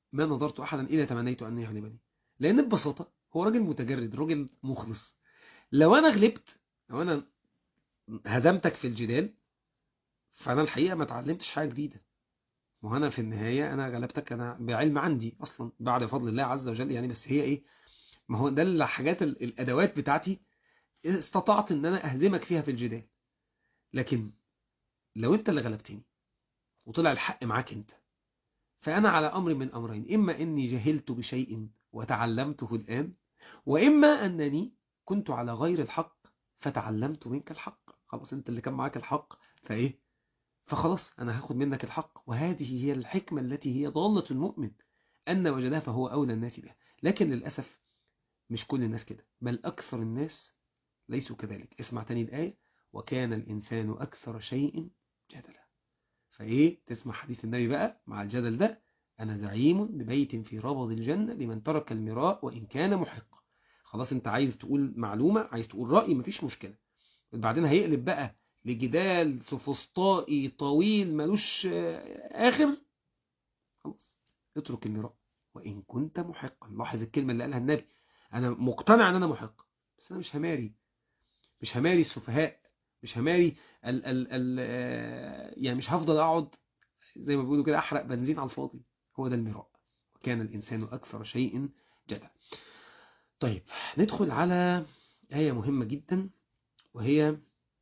Speaker 1: ما نظرت أحدا إلا تمنيت أن يغلبني لأن ببساطة هو راجل متجرد راجل مخلص لو أنا غلبت لو أنا هزمتك في الجدال فأنا الحقيقة ما اتعلمتش حاجة جديدة ما أنا في النهاية أنا غلبتك أنا بعلم عندي أصلا بعد فضل الله عز وجل يعني بس هي إيه ما هو ده الحاجات الأدوات بتاعتي استطعت أن أنا أهزمك فيها في الجدال لكن لو أنت اللي غلبتني وطلع الحق معاك أنت فأنا على أمر من أمرين إما أني جهلت بشيء وتعلمته الآن وإما أنني كنت على غير الحق فتعلمت منك الحق خلاص أنت اللي كان معاك الحق فإيه فخلاص أنا هاخد منك الحق وهذه هي الحكمة التي هي ضالة المؤمن أن وجدها فهو أولى الناس بها لكن للأسف مش كل الناس كده بل أكثر الناس ليسوا كذلك اسمع تاني الآية وكان الإنسان أكثر شيء جدلا فإيه تسمع حديث النبي بقى مع الجدل ده أنا زعيم ببيت في ربض الجنة لمن ترك المراء وإن كان محق خلاص أنت عايز تقول معلومة عايز تقول رأي مفيش مشكلة بعدين هيقلب بقى لجدال سفسطائي طويل ملوش آخر خلاص اترك المراء وإن كنت محقا لاحظ الكلمة اللي قالها النبي أنا مقتنع أن أنا محق بس أنا مش هماري مش هماري السفهاء مش هماري ال ال ال يعني مش هفضل أقعد زي ما بيقولوا كده أحرق بنزين على الفاضي هو ده المراء وكان الإنسان أكثر شيء جدلا طيب ندخل على آية مهمة جدا وهي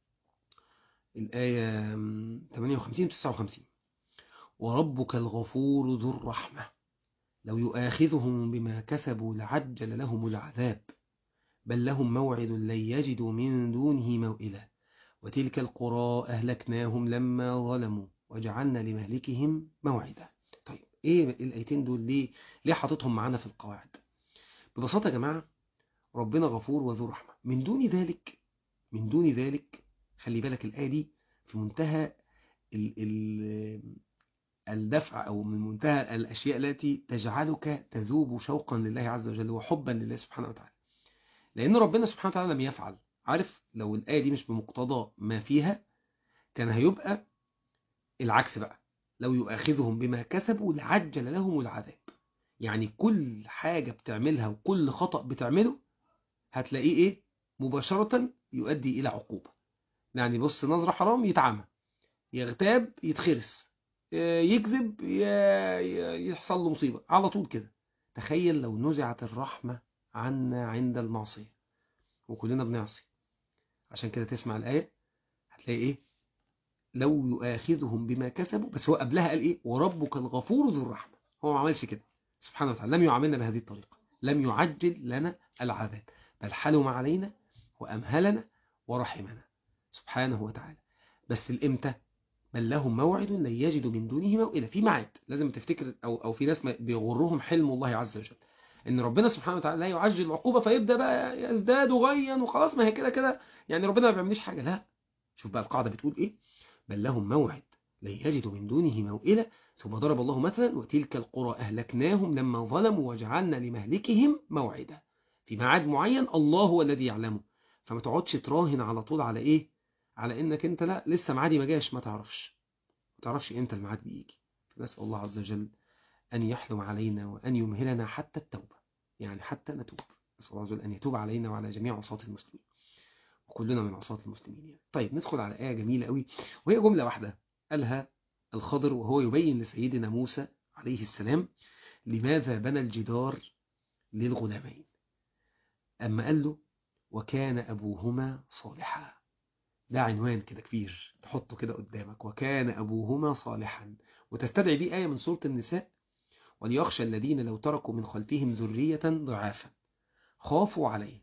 Speaker 1: الآية 58 و 59 وربك الغفور ذو الرحمة لو يؤاخذهم بما كسبوا لعجل لهم العذاب بل لهم موعد لن يجدوا من دونه موئلا وتلك القرى أهلكناهم لما ظلموا وجعلنا لمهلكهم موعدا طيب ايه الايتين دول ليه ليه حاططهم معانا في القواعد ببساطة يا جماعة ربنا غفور وذو رحمة من دون ذلك من دون ذلك خلي بالك الآية دي في منتهى ال ال الدفع أو من منتهى الأشياء التي تجعلك تذوب شوقا لله عز وجل وحبا لله سبحانه وتعالى لأن ربنا سبحانه وتعالى لم يفعل عارف لو الآية دي مش بمقتضى ما فيها كان هيبقى العكس بقى لو يؤاخذهم بما كسبوا لعجل لهم العذاب يعني كل حاجة بتعملها وكل خطأ بتعمله هتلاقيه ايه مباشرة يؤدي إلى عقوبة يعني بص نظرة حرام يتعمى يغتاب يتخرس يكذب يحصل له مصيبة على طول كده تخيل لو نزعت الرحمة عنا عند المعصية وكلنا بنعصي عشان كده تسمع الآية هتلاقي ايه لو يؤاخذهم بما كسبوا بس هو قبلها قال ايه وربك الغفور ذو الرحمة هو ما عملش كده سبحانه وتعالى لم يعاملنا بهذه الطريقة لم يعجل لنا العذاب بل حلم علينا وأمهلنا ورحمنا سبحانه وتعالى بس الامتى بل لهم موعد لن يجدوا من دونه موئلا في ميعاد لازم تفتكر أو, أو في ناس بيغرهم حلم الله عز وجل ان ربنا سبحانه وتعالى لا يعجل العقوبة فيبدأ بقى يزداد غيا وخلاص ما هي كده كده يعني ربنا ما بيعملش حاجة لا شوف بقى القاعدة بتقول ايه بل لهم موعد لن يجدوا من دونه موئلا ثم ضرب الله مثلا وتلك القرى أهلكناهم لما ظلموا وجعلنا لمهلكهم موعدا في ميعاد معين الله هو الذي يعلمه فما تقعدش تراهن على طول على ايه على انك انت لا لسه معادي ما جاش ما تعرفش ما تعرفش امتى الميعاد بيجي نسأل الله عز وجل أن يحلم علينا وأن يمهلنا حتى التوبة يعني حتى نتوب نسأل الله عز وجل أن يتوب علينا وعلى جميع عصاة المسلمين وكلنا من عصاة المسلمين يعني. طيب ندخل على آية جميلة قوي وهي جملة واحدة قالها الخضر وهو يبين لسيدنا موسى عليه السلام لماذا بنى الجدار للغلامين أما قال له وكان أبوهما صالحا ده عنوان كده كبير تحطه كده قدامك وكان أبوهما صالحا وتستدعي دي آية من سورة النساء وليخشى الذين لو تركوا من خلفهم ذرية ضعافا خافوا عليه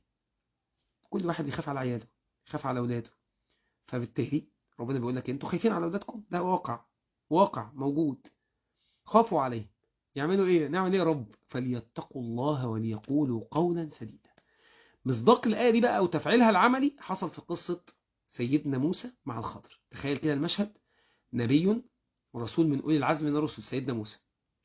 Speaker 1: كل واحد يخاف على عياله يخاف على أولاده فبالتالي ربنا بيقول لك انتوا خايفين على أولادكم ده واقع واقع موجود خافوا عليه يعملوا ايه نعمل ايه يا رب فليتقوا الله وليقولوا قولا سديدا مصداق الآية دي بقى وتفعيلها العملي حصل في قصة سيدنا موسى مع الخضر تخيل كده المشهد نبي ورسول من أولي العزم من الرسل سيدنا موسى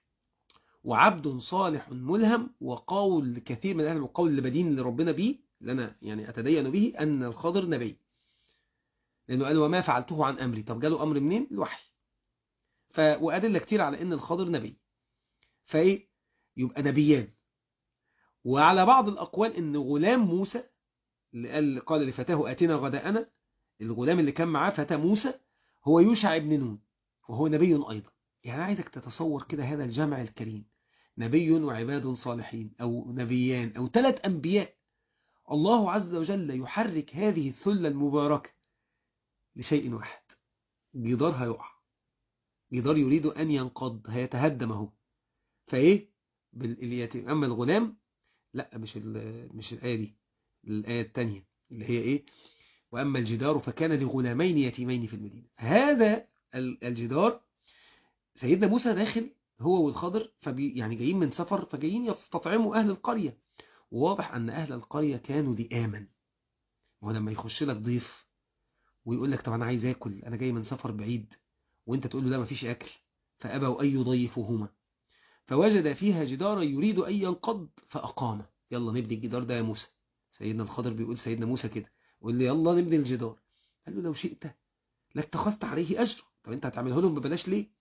Speaker 1: وعبد صالح ملهم وقول كثير من أهل وقول لبدين لربنا به اللي أنا يعني أتدين به أن الخضر نبي لأنه قال وما فعلته عن أمري طب جاله أمر منين الوحي ف... وأدلة كتير على أن الخضر نبي فإيه يبقى نبيان وعلى بعض الأقوال إن غلام موسى اللي قال, قال لفتاه آتنا غداءنا الغلام اللي كان معاه فتى موسى هو يوشع ابن نون وهو نبي أيضا يعني عايزك تتصور كده هذا الجمع الكريم نبي وعباد صالحين أو نبيان أو ثلاث أنبياء الله عز وجل يحرك هذه الثلة المباركة لشيء واحد جدار هيقع جدار يريد أن ينقض هيتهدم اهو فإيه بالإلياتين أما الغلام لا مش مش الآية دي الآية الثانية اللي هي إيه وأما الجدار فكان لغلامين يتيمين في المدينة هذا الجدار سيدنا موسى داخل هو والخضر فبي يعني جايين من سفر فجايين يستطعموا أهل القرية وواضح أن أهل القرية كانوا لآمن ولما يخش لك ضيف ويقول لك طب أنا عايز آكل أنا جاي من سفر بعيد وانت تقول له لا مفيش أكل فأبوا أن يضيفوهما فوجد فيها جدارا يريد أن ينقض فأقامه يلا نبني الجدار ده يا موسى سيدنا الخضر بيقول سيدنا موسى كده قول لي يلا نبني الجدار قال له لو شئت لاتخذت عليه أجر طب انت هتعمله لهم ببلاش ليه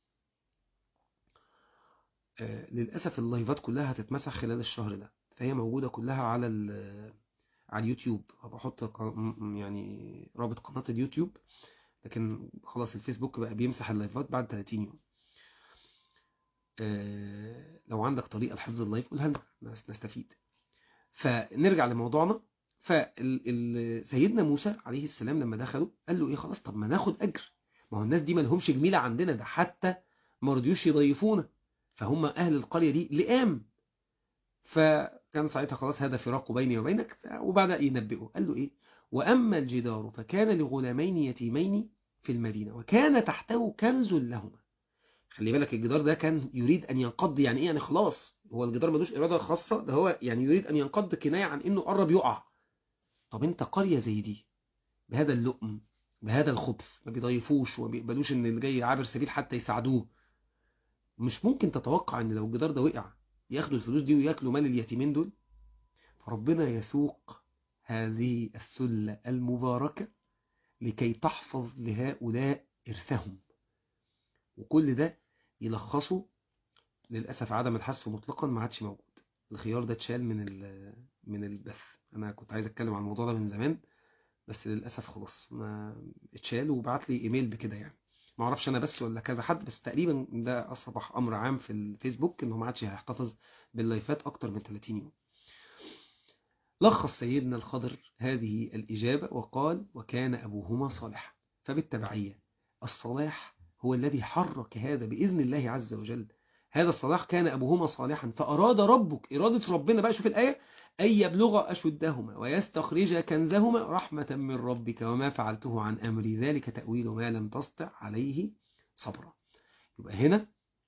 Speaker 1: آه للأسف اللايفات كلها هتتمسح خلال الشهر ده فهي موجودة كلها على على اليوتيوب بحط يعني رابط قناة اليوتيوب لكن خلاص الفيسبوك بقى بيمسح اللايفات بعد 30 يوم آه لو عندك طريقة لحفظ اللايف قولها لنا نستفيد فنرجع لموضوعنا فسيدنا موسى عليه السلام لما دخلوا قال له ايه خلاص طب ما ناخد اجر ما هو الناس دي ما لهمش جميلة عندنا ده حتى ما رضيوش يضيفونا فهم اهل القرية دي لئام فكان ساعتها خلاص هذا فراق بيني وبينك وبعد ينبئه قال له ايه واما الجدار فكان لغلامين يتيمين في المدينة وكان تحته كنز لهما خلي بالك الجدار ده كان يريد أن ينقض يعني إيه يعني خلاص هو الجدار ملوش إرادة خاصة ده هو يعني يريد أن ينقض كناية عن إنه قرب يقع طب أنت قرية زي دي بهذا اللؤم بهذا الخبث ما بيضيفوش وما بيقبلوش إن اللي جاي عابر سبيل حتى يساعدوه مش ممكن تتوقع إن لو الجدار ده وقع ياخدوا الفلوس دي وياكلوا مال اليتيمين دول فربنا يسوق هذه السلة المباركة لكي تحفظ لهؤلاء إرثهم وكل ده يلخصه للأسف عدم الحذف مطلقا ما عادش موجود الخيار ده اتشال من من البث أنا كنت عايز أتكلم عن الموضوع ده من زمان بس للأسف خلاص ما اتشال وبعت لي إيميل بكده يعني ما اعرفش أنا بس ولا كذا حد بس تقريبا ده أصبح أمر عام في الفيسبوك إنه ما عادش هيحتفظ باللايفات أكتر من 30 يوم لخص سيدنا الخضر هذه الإجابة وقال وكان أبوهما صالحا فبالتبعية الصلاح هو الذي حرك هذا بإذن الله عز وجل هذا الصلاح كان أبوهما صالحا فأراد ربك إرادة ربنا بقى شوف الآية أن يبلغ أشدهما ويستخرج كنزهما رحمة من ربك وما فعلته عن أمري ذلك تأويل ما لم تسطع عليه صبرا يبقى هنا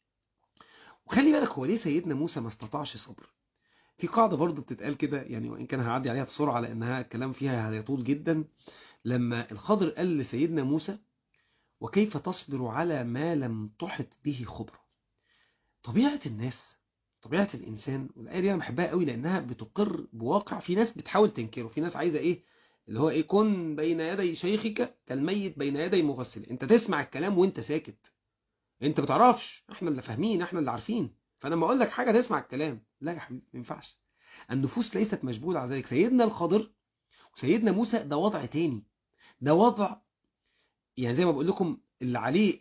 Speaker 1: وخلي بالك هو ليه سيدنا موسى ما استطاعش صبر في قاعدة برضو بتتقال كده يعني وإن كان هعدي عليها بسرعة لأنها الكلام فيها هيطول جدا لما الخضر قال لسيدنا موسى وكيف تصبر على ما لم تحط به خبرة طبيعة الناس طبيعة الإنسان والآية دي أنا بحبها قوي لأنها بتقر بواقع في ناس بتحاول تنكره في ناس عايزة إيه اللي هو إيه كن بين يدي شيخك كالميت بين يدي مغسل أنت تسمع الكلام وأنت ساكت أنت بتعرفش إحنا اللي فاهمين إحنا اللي عارفين فلما أقول لك حاجة تسمع الكلام لا يا حبيبي ما ينفعش النفوس ليست مجبولة على ذلك سيدنا الخضر وسيدنا موسى ده وضع تاني ده وضع يعني زي ما بقول لكم اللي عليه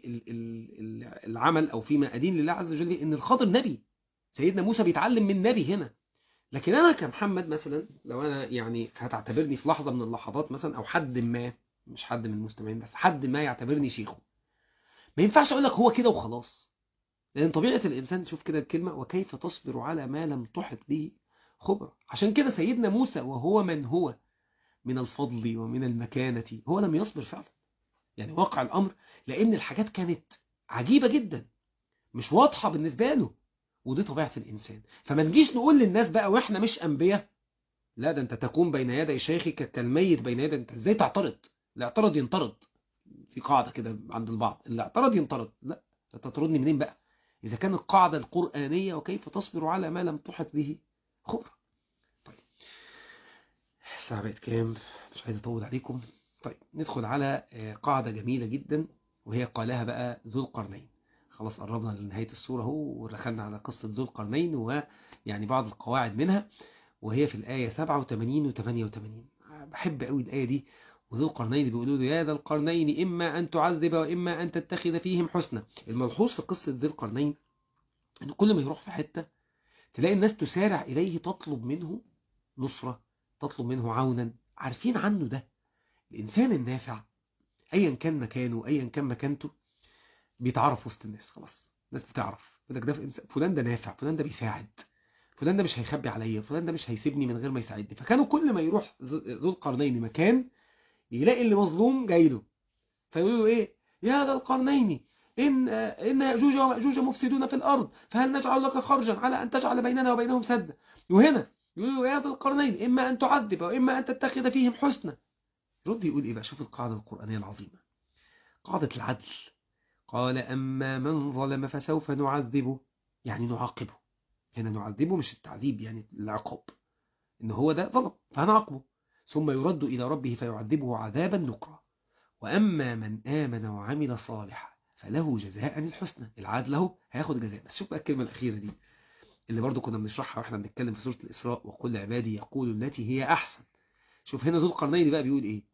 Speaker 1: العمل او فيما ادين لله عز وجل ان الخضر نبي سيدنا موسى بيتعلم من نبي هنا لكن انا كمحمد مثلا لو انا يعني هتعتبرني في لحظه من اللحظات مثلا او حد ما مش حد من المستمعين بس حد ما يعتبرني شيخه ما ينفعش اقول لك هو كده وخلاص لان طبيعه الانسان شوف كده الكلمه وكيف تصبر على ما لم تحط به خبرة عشان كده سيدنا موسى وهو من هو من الفضل ومن المكانة هو لم يصبر فعلا يعني واقع الأمر لأن الحاجات كانت عجيبة جدا مش واضحة بالنسبة له ودي طبيعة الإنسان فما نجيش نقول للناس بقى وإحنا مش أنبياء لا ده أنت تكون بين يدي شيخك كالميت بين يدي أنت إزاي تعترض الاعترض ينطرد في قاعدة كده عند البعض اللي اعترض ينطرد لا تطردني منين بقى إذا كانت القاعدة القرآنية وكيف تصبر على ما لم تحط به خبرة طيب الساعة بقت كام مش عايز اطول عليكم طيب ندخل على قاعدة جميلة جدا وهي قالها بقى ذو القرنين خلاص قربنا لنهاية السورة اهو ودخلنا على قصة ذو القرنين ويعني بعض القواعد منها وهي في الآية 87 و 88 بحب قوي الآية دي وذو القرنين بيقولوا له يا ذا القرنين إما أن تعذب وإما أن تتخذ فيهم حسنا الملحوظ في قصة ذي القرنين أن كل ما يروح في حتة تلاقي الناس تسارع إليه تطلب منه نصرة تطلب منه عونا عارفين عنه ده الإنسان النافع أيا كان مكانه أيا كان مكانته بيتعرف وسط الناس خلاص الناس بتعرف لك ده فلان ده نافع فلان ده بيساعد فلان ده مش هيخبي عليا فلان ده مش هيسيبني من غير ما يساعدني فكانوا كل ما يروح ذو القرنين مكان يلاقي اللي مظلوم جاي له فيقولوا له ايه يا ذا القرنين إن إن يأجوج ومأجوج مفسدون في الأرض فهل نجعل لك خرجا على أن تجعل بيننا وبينهم سدا وهنا يقولوا يا ذا القرنين إما أن تعذب وإما أن تتخذ فيهم حسنا رد يقول إيه بقى شوف القاعدة القرآنية العظيمة قاعدة العدل قال أما من ظلم فسوف نعذبه يعني نعاقبه هنا نعذبه مش التعذيب يعني العقاب إن هو ده ظلم فهنعاقبه ثم يرد إلى ربه فيعذبه عذابا نكرا وأما من آمن وعمل صالحا فله جزاء الحسنى العدل له هياخد جزاء بس شوف بقى الكلمة الأخيرة دي اللي برضو كنا بنشرحها واحنا بنتكلم في سورة الإسراء وكل عبادي يقول التي هي أحسن شوف هنا ذو القرنين بقى بيقول إيه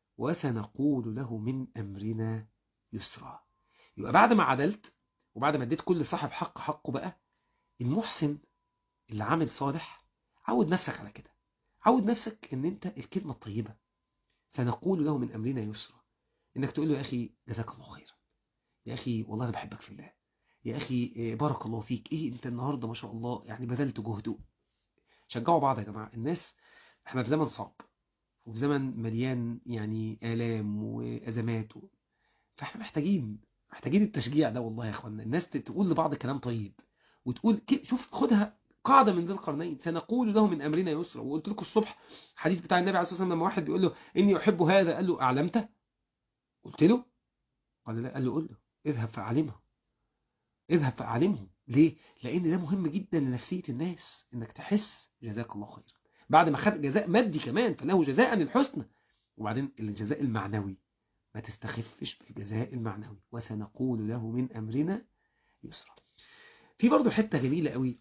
Speaker 1: وسنقول له من أمرنا يسرا يبقى بعد ما عدلت وبعد ما اديت كل صاحب حق حقه بقى المحسن اللي عامل صالح عود نفسك على كده عود نفسك ان انت الكلمة الطيبة سنقول له من أمرنا يسرا انك تقول له يا أخي جزاك الله خيرا يا أخي والله أنا بحبك في الله يا أخي بارك الله فيك إيه أنت النهاردة ما شاء الله يعني بذلت جهد شجعوا بعض يا جماعة الناس احنا في زمن صعب وفي زمن مليان يعني آلام وأزمات فاحنا محتاجين محتاجين التشجيع ده والله يا اخوانا الناس تقول لبعض كلام طيب وتقول شوف خدها قاعدة من ذي القرنين سنقول له من أمرنا يسرا وقلت لكم الصبح حديث بتاع النبي عليه الصلاة والسلام لما واحد بيقول له إني أحب هذا قال له أعلمته قلت له قال لا قال له قل له اذهب فأعلمه اذهب فأعلمه ليه؟ لأن ده مهم جدا لنفسية الناس إنك تحس جزاك الله خير بعد ما خد جزاء مادي كمان فله جزاء الحسنى وبعدين الجزاء المعنوي ما تستخفش بالجزاء المعنوي وسنقول له من أمرنا يسرا في برضه حتة جميلة قوي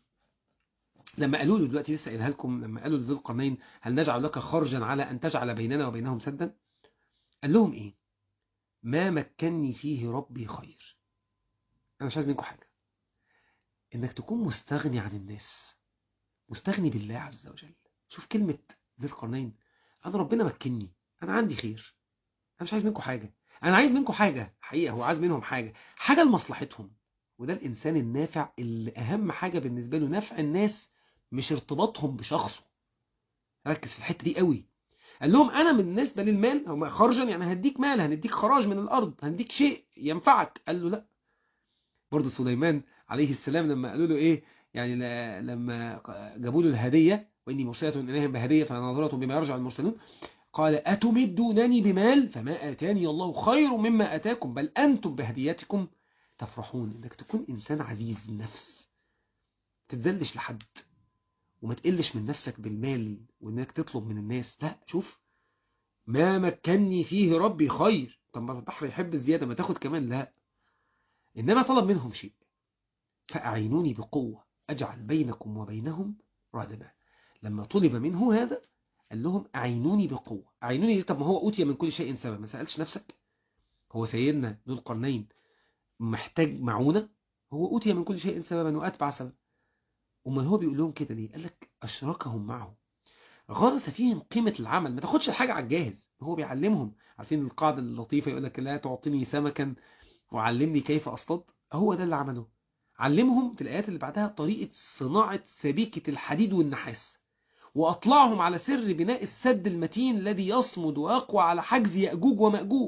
Speaker 1: لما قالوا له دلوقتي لسه قايلها لكم لما قالوا لذو القرنين هل نجعل لك خرجا على أن تجعل بيننا وبينهم سدا قال لهم إيه ما مكنني فيه ربي خير أنا مش عايز منكم حاجة إنك تكون مستغني عن الناس مستغني بالله عز وجل شوف كلمة ذي القرنين أنا ربنا مكنني أنا عندي خير أنا مش عايز منكم حاجة أنا عايز منكم حاجة حقيقة هو عايز منهم حاجة حاجة لمصلحتهم وده الإنسان النافع اللي أهم حاجة بالنسبة له نفع الناس مش ارتباطهم بشخصه ركز في الحتة دي قوي قال لهم أنا بالنسبة للمال هم خرجا يعني هديك مال هنديك خراج من الأرض هنديك شيء ينفعك قال له لا برضه سليمان عليه السلام لما قالوا له إيه يعني لما جابوا له الهدية وإني مرسلة إليهم بهدية فناظرة بما يرجع المرسلون قال أتمدونني بمال فما آتاني الله خير مما آتاكم بل أنتم بهديتكم تفرحون إنك تكون إنسان عزيز النفس تتذلش لحد وما تقلش من نفسك بالمال وإنك تطلب من الناس لا شوف ما مكني فيه ربي خير طب ما البحر يحب الزيادة ما تاخد كمان لا إنما طلب منهم شيء فأعينوني بقوة أجعل بينكم وبينهم ردما لما طلب منه هذا قال لهم أعينوني بقوة أعينوني طب ما هو أوتي من كل شيء سبب ما سألش نفسك هو سيدنا ذو القرنين محتاج معونة هو أوتي من كل شيء سببا وأتبع سبب أمال هو بيقول لهم كده ليه قال لك أشركهم معه غرس فيهم قيمة العمل ما تاخدش الحاجة على الجاهز هو بيعلمهم عارفين القاعدة اللطيفة يقول لك لا تعطيني سمكا وعلمني كيف أصطاد هو ده اللي عمله علمهم في الآيات اللي بعدها طريقة صناعة سبيكة الحديد والنحاس وأطلعهم على سر بناء السد المتين الذي يصمد ويقوى على حجز يأجوج ومأجوج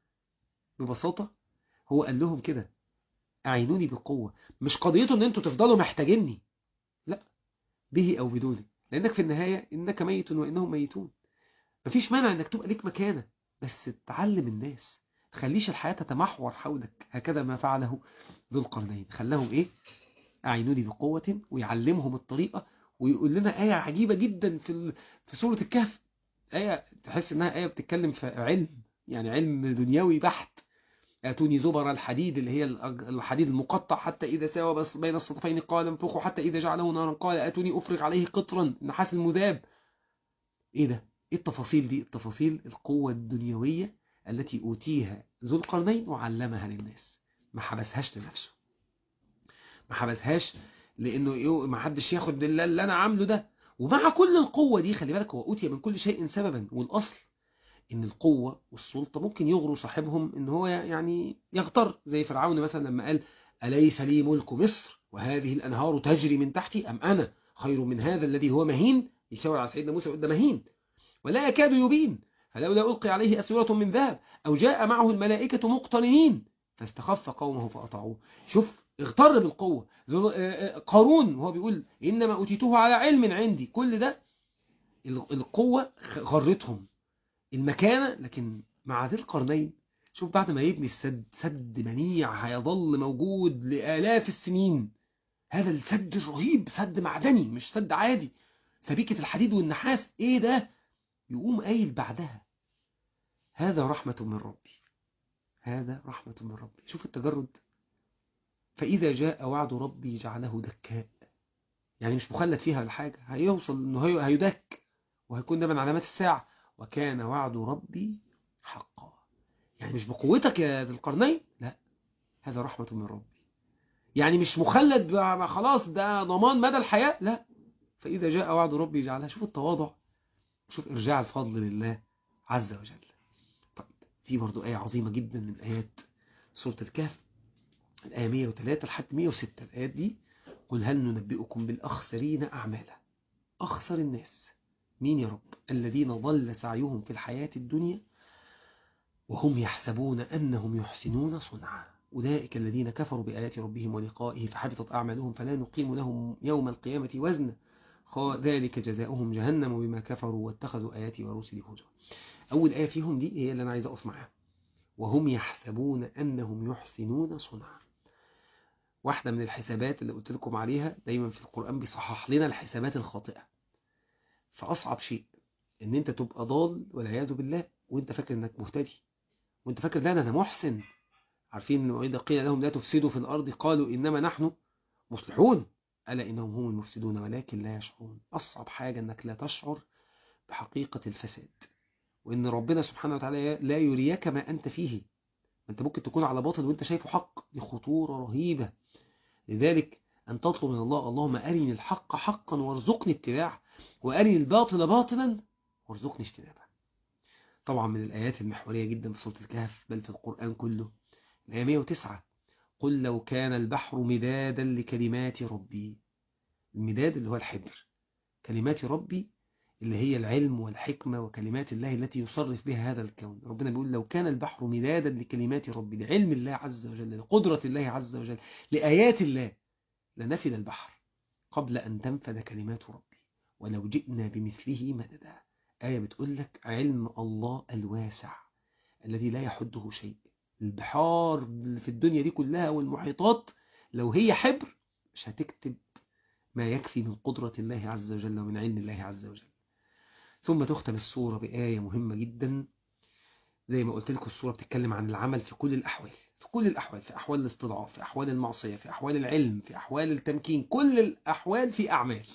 Speaker 1: ببساطة هو قال لهم كده أعينوني بقوة مش قضيته ان انتوا تفضلوا محتاجيني لا به أو بدونه لأنك في النهاية إنك ميت وإنهم ميتون مفيش مانع إنك تبقى ليك مكانة بس تعلم الناس تخليش الحياة تتمحور حولك هكذا ما فعله ذو القرنين خلاهم إيه أعينوني بقوة ويعلمهم الطريقة ويقول لنا آية عجيبة جدا في في سورة الكهف آية تحس إنها آية بتتكلم في علم يعني علم دنيوي بحت آتوني زبر الحديد اللي هي الحديد المقطع حتى إذا ساوى بس بين الصدفين قال انفخوا حتى إذا جعله نارا قال آتوني أفرغ عليه قطرا النحاس المذاب إيه ده؟ إيه التفاصيل دي؟ التفاصيل القوة الدنيوية التي أوتيها ذو القرنين وعلمها للناس ما حبسهاش لنفسه ما حبسهاش لأنه ما حدش ياخد اللي أنا عامله ده ومع كل القوة دي خلي بالك هو أوتي من كل شيء سببا والأصل ان القوة والسلطة ممكن يغروا صاحبهم ان هو يعني يغتر زي فرعون مثلا لما قال أليس لي ملك مصر وهذه الأنهار تجري من تحتي أم أنا خير من هذا الذي هو مهين يشاور على سيدنا موسى قدام مهين ولا يكاد يبين فلولا ألقي عليه أسورة من ذهب أو جاء معه الملائكة مقترنين فاستخف قومه فأطاعوه شوف اغتر بالقوة قارون وهو بيقول إنما أوتيته على علم عندي كل ده القوة غرتهم المكانة لكن مع ذي القرنين شوف بعد ما يبني السد سد منيع هيظل موجود لآلاف السنين هذا السد الرهيب سد معدني مش سد عادي سبيكة الحديد والنحاس ايه ده يقوم قايل بعدها هذا رحمة من ربي هذا رحمة من ربي شوف التجرد فإذا جاء وعد ربي جعله دكاء يعني مش مخلد فيها الحاجة هيوصل انه هيدك وهيكون ده من علامات الساعة وكان وعد ربي حقا يعني مش بقوتك يا ذي القرنين لا هذا رحمة من ربي يعني مش مخلد خلاص ده ضمان مدى الحياة لا فإذا جاء وعد ربي جعلها شوف التواضع شوف إرجاع الفضل لله عز وجل طيب دي برضو آية عظيمة جدا من آيات سورة الكهف الآية 103 لحد 106 الآيات دي قل هل ننبئكم بالأخسرين أعمالا أخسر الناس مين يا رب الذين ضل سعيهم في الحياة الدنيا وهم يحسبون أنهم يحسنون صنعا أولئك الذين كفروا بآيات ربهم ولقائه فحبطت أعمالهم فلا نقيم لهم يوم القيامة وزنا ذلك جزاؤهم جهنم بما كفروا واتخذوا آياتي ورسلي هزوا أول آية فيهم دي هي اللي أنا عايز أقف معاها وهم يحسبون أنهم يحسنون صنعا واحدة من الحسابات اللي قلت لكم عليها دايما في القرآن بيصحح لنا الحسابات الخاطئة فأصعب شيء ان انت تبقى ضال والعياذ بالله وانت فاكر انك مهتدي وانت فاكر لا انا محسن عارفين انه اذا قيل لهم لا تفسدوا في الارض قالوا انما نحن مصلحون الا انهم هم المفسدون ولكن لا يشعرون اصعب حاجه انك لا تشعر بحقيقه الفساد وان ربنا سبحانه وتعالى لا يريك ما انت فيه انت ممكن تكون على باطل وانت شايفه حق دي خطوره رهيبه لذلك ان تطلب من الله اللهم ارني الحق حقا وارزقني اتباعه وارني الباطل باطلا وارزقني اجتنابه طبعا من الآيات المحورية جدا في سورة الكهف بل في القرآن كله الآية 109 قل لو كان البحر مدادا لكلمات ربي المداد اللي هو الحبر كلمات ربي اللي هي العلم والحكمة وكلمات الله التي يصرف بها هذا الكون ربنا بيقول لو كان البحر مدادا لكلمات ربي لعلم الله عز وجل لقدرة الله عز وجل لآيات الله لنفد البحر قبل أن تنفد كلمات ربي ولو جئنا بمثله مددا آية بتقول لك علم الله الواسع الذي لا يحده شيء البحار في الدنيا دي كلها والمحيطات لو هي حبر مش هتكتب ما يكفي من قدرة الله عز وجل ومن علم الله عز وجل ثم تختم السورة بآية مهمة جدا زي ما قلت لكم السورة بتتكلم عن العمل في كل الأحوال في كل الأحوال في أحوال الاستضعاف في أحوال المعصية في أحوال العلم في أحوال التمكين كل الأحوال في أعمال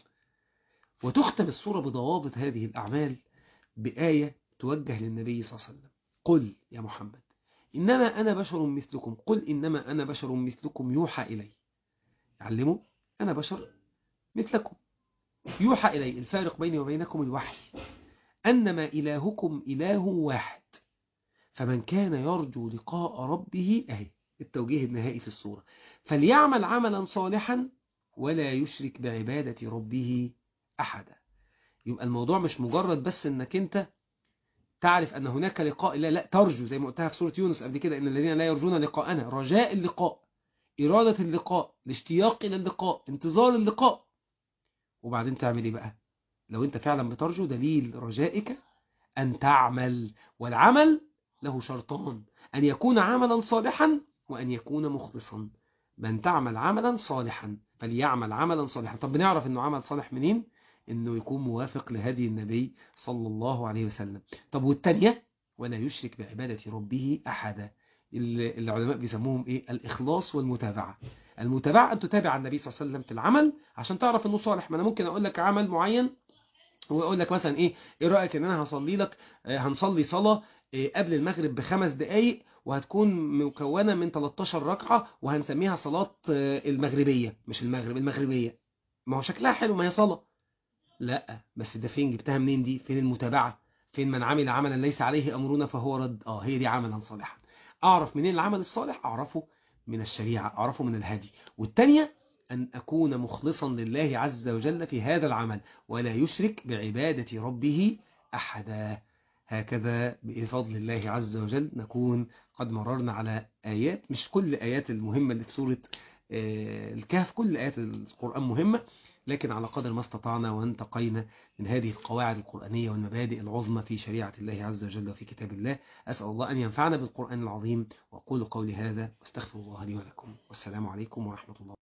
Speaker 1: وتختم السورة بضوابط هذه الأعمال بآية توجه للنبي صلى الله عليه وسلم قل يا محمد إنما أنا بشر مثلكم قل إنما أنا بشر مثلكم يوحى إلي علموا أنا بشر مثلكم يوحى إلي الفارق بيني وبينكم الوحي أنما إلهكم إله واحد فمن كان يرجو لقاء ربه أهي التوجيه النهائي في الصورة فليعمل عملا صالحا ولا يشرك بعبادة ربه أحدا يبقى الموضوع مش مجرد بس انك انت تعرف ان هناك لقاء لا لا ترجو زي ما قلتها في سورة يونس قبل كده ان الذين لا يرجون لقاءنا رجاء اللقاء إرادة اللقاء الاشتياق إلى اللقاء انتظار اللقاء وبعدين تعمل ايه بقى لو انت فعلا بترجو دليل رجائك أن تعمل والعمل له شرطان أن يكون عملا صالحا وأن يكون مخلصا من تعمل عملا صالحا فليعمل عملا صالحا طب بنعرف انه عمل صالح منين انه يكون موافق لهدي النبي صلى الله عليه وسلم طب والتانية ولا يشرك بعبادة ربه أحدا اللي العلماء بيسموهم ايه الاخلاص والمتابعه المتابعه ان تتابع النبي صلى الله عليه وسلم في العمل عشان تعرف انه صالح ما انا ممكن اقول لك عمل معين ويقول لك مثلا ايه ايه رايك ان انا هصلي لك آه، هنصلي صلاه آه، قبل المغرب بخمس دقائق وهتكون مكونه من 13 ركعه وهنسميها صلاه آه، المغربيه مش المغرب المغربيه ما هو شكلها حلو ما هي صلاه لا بس ده فين جبتها منين دي فين المتابعه فين من عمل عملا ليس عليه امرنا فهو رد اه هي دي عملا صالحا اعرف منين العمل الصالح اعرفه من الشريعه اعرفه من الهدي والتانية ان اكون مخلصا لله عز وجل في هذا العمل ولا يشرك بعباده ربه احدا هكذا بفضل الله عز وجل نكون قد مررنا على آيات مش كل آيات المهمة اللي في سورة آه، الكهف كل آيات القرآن مهمة لكن على قدر ما استطعنا وانتقينا من هذه القواعد القرآنية والمبادئ العظمى في شريعة الله عز وجل وفي كتاب الله أسأل الله أن ينفعنا بالقرآن العظيم وأقول قولي هذا واستغفر الله لي ولكم والسلام عليكم ورحمة الله